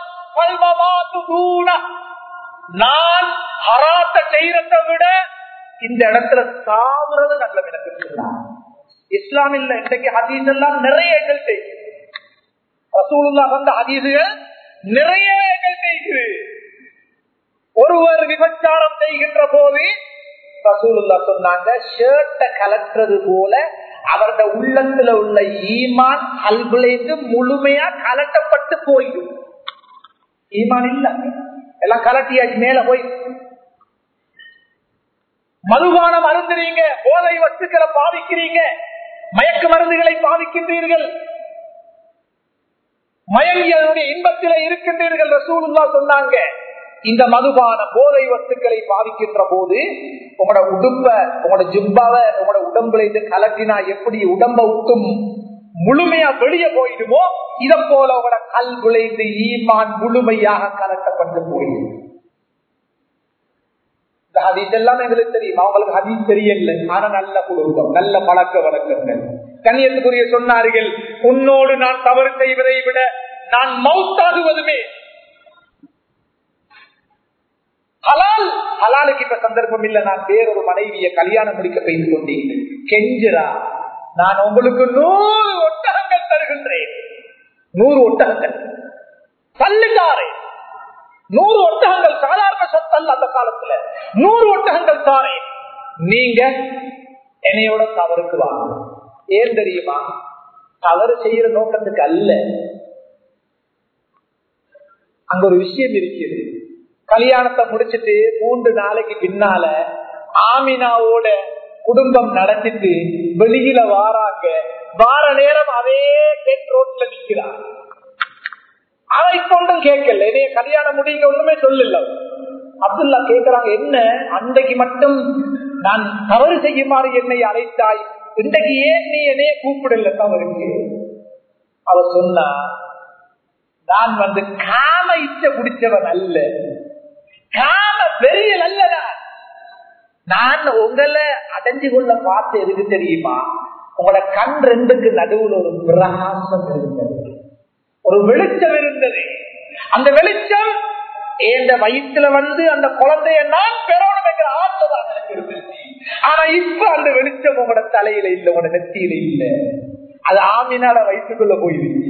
நான் ஹராத்த செய்யறதை விட இந்த இடத்துல சாவுறது நல்ல எனக்கு இஸ்லாம் இல்ல இன்றைக்கு ஹதீஸ் எல்லாம் நிறைய எங்கள் செய்யுது ரசூலுல்லா வந்த ஹதீசுகள் நிறைய எங்கள் செய்யுது ஒருவர் விபச்சாரம் செய்கின்ற போது ரசூலுல்லா சொன்னாங்க ஷர்ட்டை கலட்டுறது போல அவரது உள்ளத்துல உள்ள ஈமான் அல்புலேந்து முழுமையா கலட்டப்பட்டு போயிடும் ஈமான் இல்ல எல்லாம் கலட்டியாச்சு மேல போய் மதுபானம் அருந்துறீங்க போதை வஸ்துக்களை பாதிக்கிறீங்க மயக்க மருந்துகளை பாதிக்கின்றீர்கள் மயங்கி அதனுடைய இன்பத்தில இருக்கின்றீர்கள் ரசூலுல்லா சொன்னாங்க இந்த மதுபான போதை வஸ்துக்களை பாதிக்கின்ற போது உங்களோட உடுப்ப உங்களோட ஜிப்பாவை உங்களோட உடம்புல இருந்து கலட்டினா எப்படி உடம்ப விட்டும் முழுமையா வெளியே போயிடுமோ இத போல உங்களோட கல் விளைந்து ஈமான் முழுமையாக கலட்டப்பட்டு போயிடும் இந்த ஹதீஸ் எல்லாம் எங்களுக்கு தெரியும் அவங்களுக்கு ஹதீஸ் தெரியல ஆனா நல்ல குடும்பம் நல்ல பழக்க வழக்கங்கள் கண்ணியத்துக்குரிய சொன்னார்கள் உன்னோடு நான் தவறு செய்வதை விட நான் மவுத்தாகுவதுமே ஹலால் ஹலாலுக்கு இப்ப சந்தர்ப்பம் இல்ல நான் வேறொரு மனைவியை கல்யாணம் முடிக்க பெய்து கொண்டேன் கெஞ்சிரா நான் உங்களுக்கு நூறு ஒட்டகங்கள் தருகின்றேன் நூறு ஒட்டகங்கள் தள்ளுதாரே நூறு ஒட்டகங்கள் சாதாரண சொத்தல் அந்த காலத்துல நூறு ஒட்டகங்கள் தாரே நீங்க என்னையோட தவறுக்கு வாங்க ஏன் தெரியுமா தவறு செய்யற நோக்கத்துக்கு அல்ல அங்க ஒரு விஷயம் இருக்குது கல்யாணத்தை முடிச்சிட்டு மூன்று நாளைக்கு பின்னால ஆமினாவோட குடும்பம் நடத்திட்டு வெளியில வாராங்க வார நேரம் அதே பெண் ரோட்ல நிக்கிறான் அவன் இப்ப ஒன்றும் கேட்கல என்னைய கல்யாணம் முடிங்க ஒண்ணுமே சொல்லல அப்துல்லா கேக்குறாங்க என்ன அன்றைக்கு மட்டும் நான் தவறு செய்யுமாறு என்னை அழைத்தாய் இன்றைக்கு ஏன் நீ என்னைய கூப்பிடல தவறுக்கு அவ சொன்னா நான் வந்து காம இச்ச பிடிச்சவன் அல்ல காம பெரிய அல்ல நான் உங்களை அடைஞ்சு கொள்ள பார்த்து எதுக்கு தெரியுமா உங்களோட கண் ரெண்டுக்கு நடுவில் ஒரு பிரகாசம் இருந்தது ஒரு வெளிச்சம் இருந்தது அந்த வெளிச்சம் என் வயிற்றுல வந்து அந்த குழந்தைய நான் பெறணும் என்கிற ஆசை தான் எனக்கு இருந்துச்சு ஆனா இப்ப அந்த வெளிச்சம் உங்களோட தலையில இல்ல உங்களோட நெத்தியில இல்ல அது ஆமினால வயிற்றுக்குள்ள போயிடுச்சு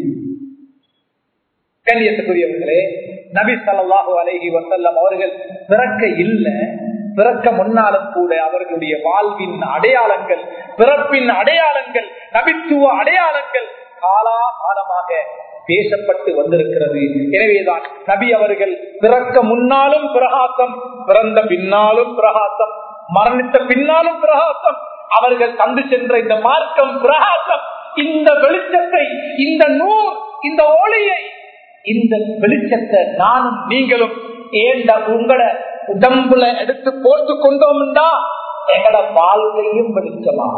கண்ணியத்துக்குரியவர்களே நபி சல்லாஹு அலஹி வசல்லம் அவர்கள் பிறக்க இல்ல பிறக்க முன்னாலும் கூட அவர்களுடைய வாழ்வின் அடையாளங்கள் பிறப்பின் அடையாளங்கள் நபித்துவ அடையாளங்கள் காலா காலமாக பேசப்பட்டு வந்திருக்கிறது எனவேதான் நபி அவர்கள் பிறக்க முன்னாலும் பிரகாசம் பிறந்த பின்னாலும் பிரகாசம் மரணித்த பின்னாலும் பிரகாசம் அவர்கள் தந்து சென்ற இந்த மார்க்கம் பிரகாசம் இந்த வெளிச்சத்தை இந்த நூல் இந்த ஒளியை இந்த வெளிச்சத்தை நானும் நீங்களும் ஏண்ட உங்களோட உடம்புல எடுத்து போட்டு கொண்டோம்னா எங்கட வாழ்க்கையும் வெளிச்சமா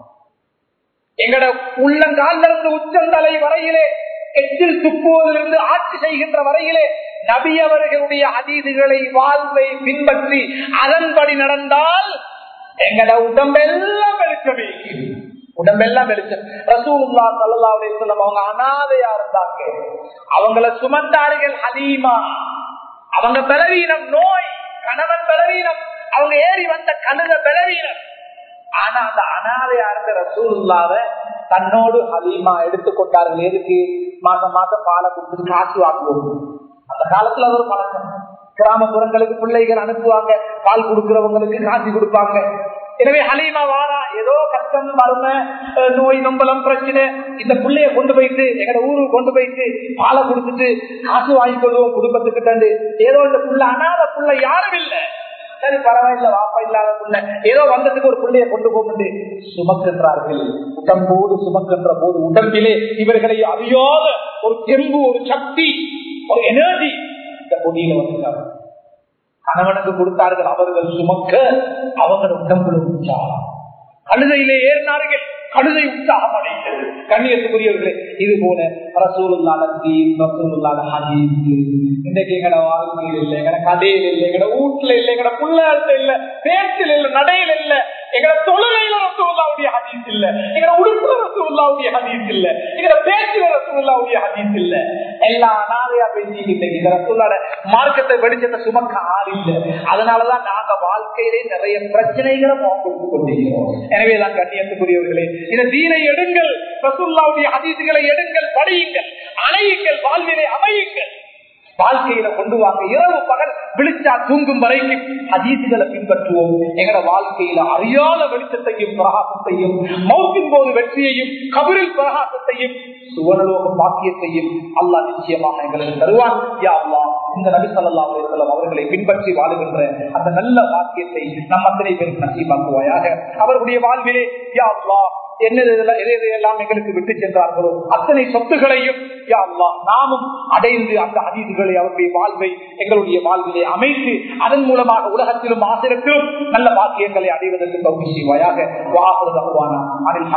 எங்கட உள்ளங்கால இருந்து உச்சந்தலை வரையிலே எச்சில் துப்புவதிலிருந்து ஆட்சி செய்கின்ற வரையிலே நபி அவர்களுடைய அதீதுகளை வாழ்வை பின்பற்றி அதன்படி நடந்தால் எங்கட உடம்பெல்லாம் வெளிச்சமே உடம்பெல்லாம் வெளிச்சம் ரசூலுல்லா சல்லா அலிஸ்லாம் அவங்க அனாதையா இருந்தாங்க அவங்கள சுமந்தார்கள் ஹலீமா அவங்க பலவீனம் நோய் கணவன் பலவீனம் அவங்க ஏறி வந்த கழுத பலவீனம் ஆனா அந்த அனாதையா இருந்த ரசூலுல்லாவ தன்னோடு ஹலீமா எடுத்துக்கொண்டார்கள் எதுக்கு மாசம் மாசம் பாலை கொடுத்து காசு வாங்குவோம் அந்த காலத்துல ஒரு பழக்கம் கிராமப்புறங்களுக்கு பிள்ளைகள் அனுப்புவாங்க பால் கொடுக்கிறவங்களுக்கு காசு கொடுப்பாங்க எனவே ஹலீமா வாரா ஏதோ கஷ்டம் வறுமை நோய் நம்பலம் பிரச்சனை இந்த பிள்ளைய கொண்டு போயிட்டு எங்கட ஊருக்கு கொண்டு போயிட்டு பாலை கொடுத்துட்டு காசு வாங்கி கொள்வோம் குடும்பத்துக்கு தண்டு ஏதோ இந்த புள்ள அனாத புள்ள யாரும் இல்லை சரி பரவாயில்ல வாப்பா இல்லாத புள்ள ஏதோ வந்ததுக்கு ஒரு பிள்ளைய கொண்டு போகும்போது சுமக்கின்றார்கள் உடம்போடு சுமக்கின்ற போது உடம்பிலே இவர்களை அறியாத ஒரு தெம்பு ஒரு சக்தி ஒரு எனர்ஜி இந்த பொடியில வந்துட்டாங்க கணவனுக்கு கொடுத்தார்கள் அவர்கள் சுமக்க அவர்கள் உடம்புல உற்சாகம் கழுதையிலே ஏறினார்கள் கழுதை உற்சாகம் அடைந்தது கண்ணியத்துக்குரியவர்களே இது போல ரசூலுல்லான தீன் ரசூலுல்லான ஹதீஸ் இன்றைக்கு எங்கட வாழ்க்கையில் இல்லை எங்கட கதையில் இல்லை எங்கட வீட்டுல இல்லை எங்கட புள்ளாட்ட இல்ல பேச்சில் இல்ல நடையில இல்ல எங்கட தொழுகையில ரசூல்லாவுடைய ஹதீஸ் இல்ல எங்கட உடுப்புல ரசூல்லாவுடைய ஹதீஸ் இல்ல எங்கட பேச்சுல ரசூல்லாவுடைய ஹதீஸ் இல்ல எல்லா அனாதையா பேசிக்கிட்டு இந்த ரசூல்லாட மார்க்கத்தை வெளிச்சத்தை சுமக்க ஆள் இல்ல அதனாலதான் நாங்க வாழ்க்கையிலே நிறைய பிரச்சனைகளை கொடுத்து கொண்டிருக்கிறோம் எனவேதான் கண்ணியத்துக்குரியவர்களே இந்த தீனை எடுங்கள் ரசூல்லாவுடைய ஹதீசுகளை எடுங்கள் படியுங்கள் அணையுங்கள் வாழ்வினை அமையுங்கள் வாழ்க்கையில கொண்டு வாங்க இரவு பகல் விழிச்சா தூங்கும் வரைக்கும் அதீசுகளை பின்பற்றுவோம் எங்கட வாழ்க்கையில அறியாத வெளிச்சத்தையும் பிரகாசத்தையும் மௌத்தின் போது வெற்றியையும் கபரில் பிரகாசத்தையும் சுவனலோக பாக்கியத்தையும் அல்லா நிச்சயமாக எங்களுக்கு தருவான் யா அல்லா இந்த நபி சொல்லா அலுவலம் அவர்களை பின்பற்றி வாழுகின்ற அந்த நல்ல பாக்கியத்தை நம் அத்தனை பேருக்கு நசீமாக்குவாயாக அவர்களுடைய வாழ்விலே யா அல்லா எல்லாம் எங்களுக்கு விட்டு சென்றார்களோ அத்தனை சொத்துகளையும் நாமும் அடைந்து அந்த அதீதுகளை அவருடைய வாழ்வை எங்களுடைய வாழ்விலே அமைத்து அதன் மூலமாக உலகத்திலும் ஆசிரத்திலும் நல்ல பாக்கியங்களை அடைவதற்கு பகுதி செய்வாயாக வாகுறது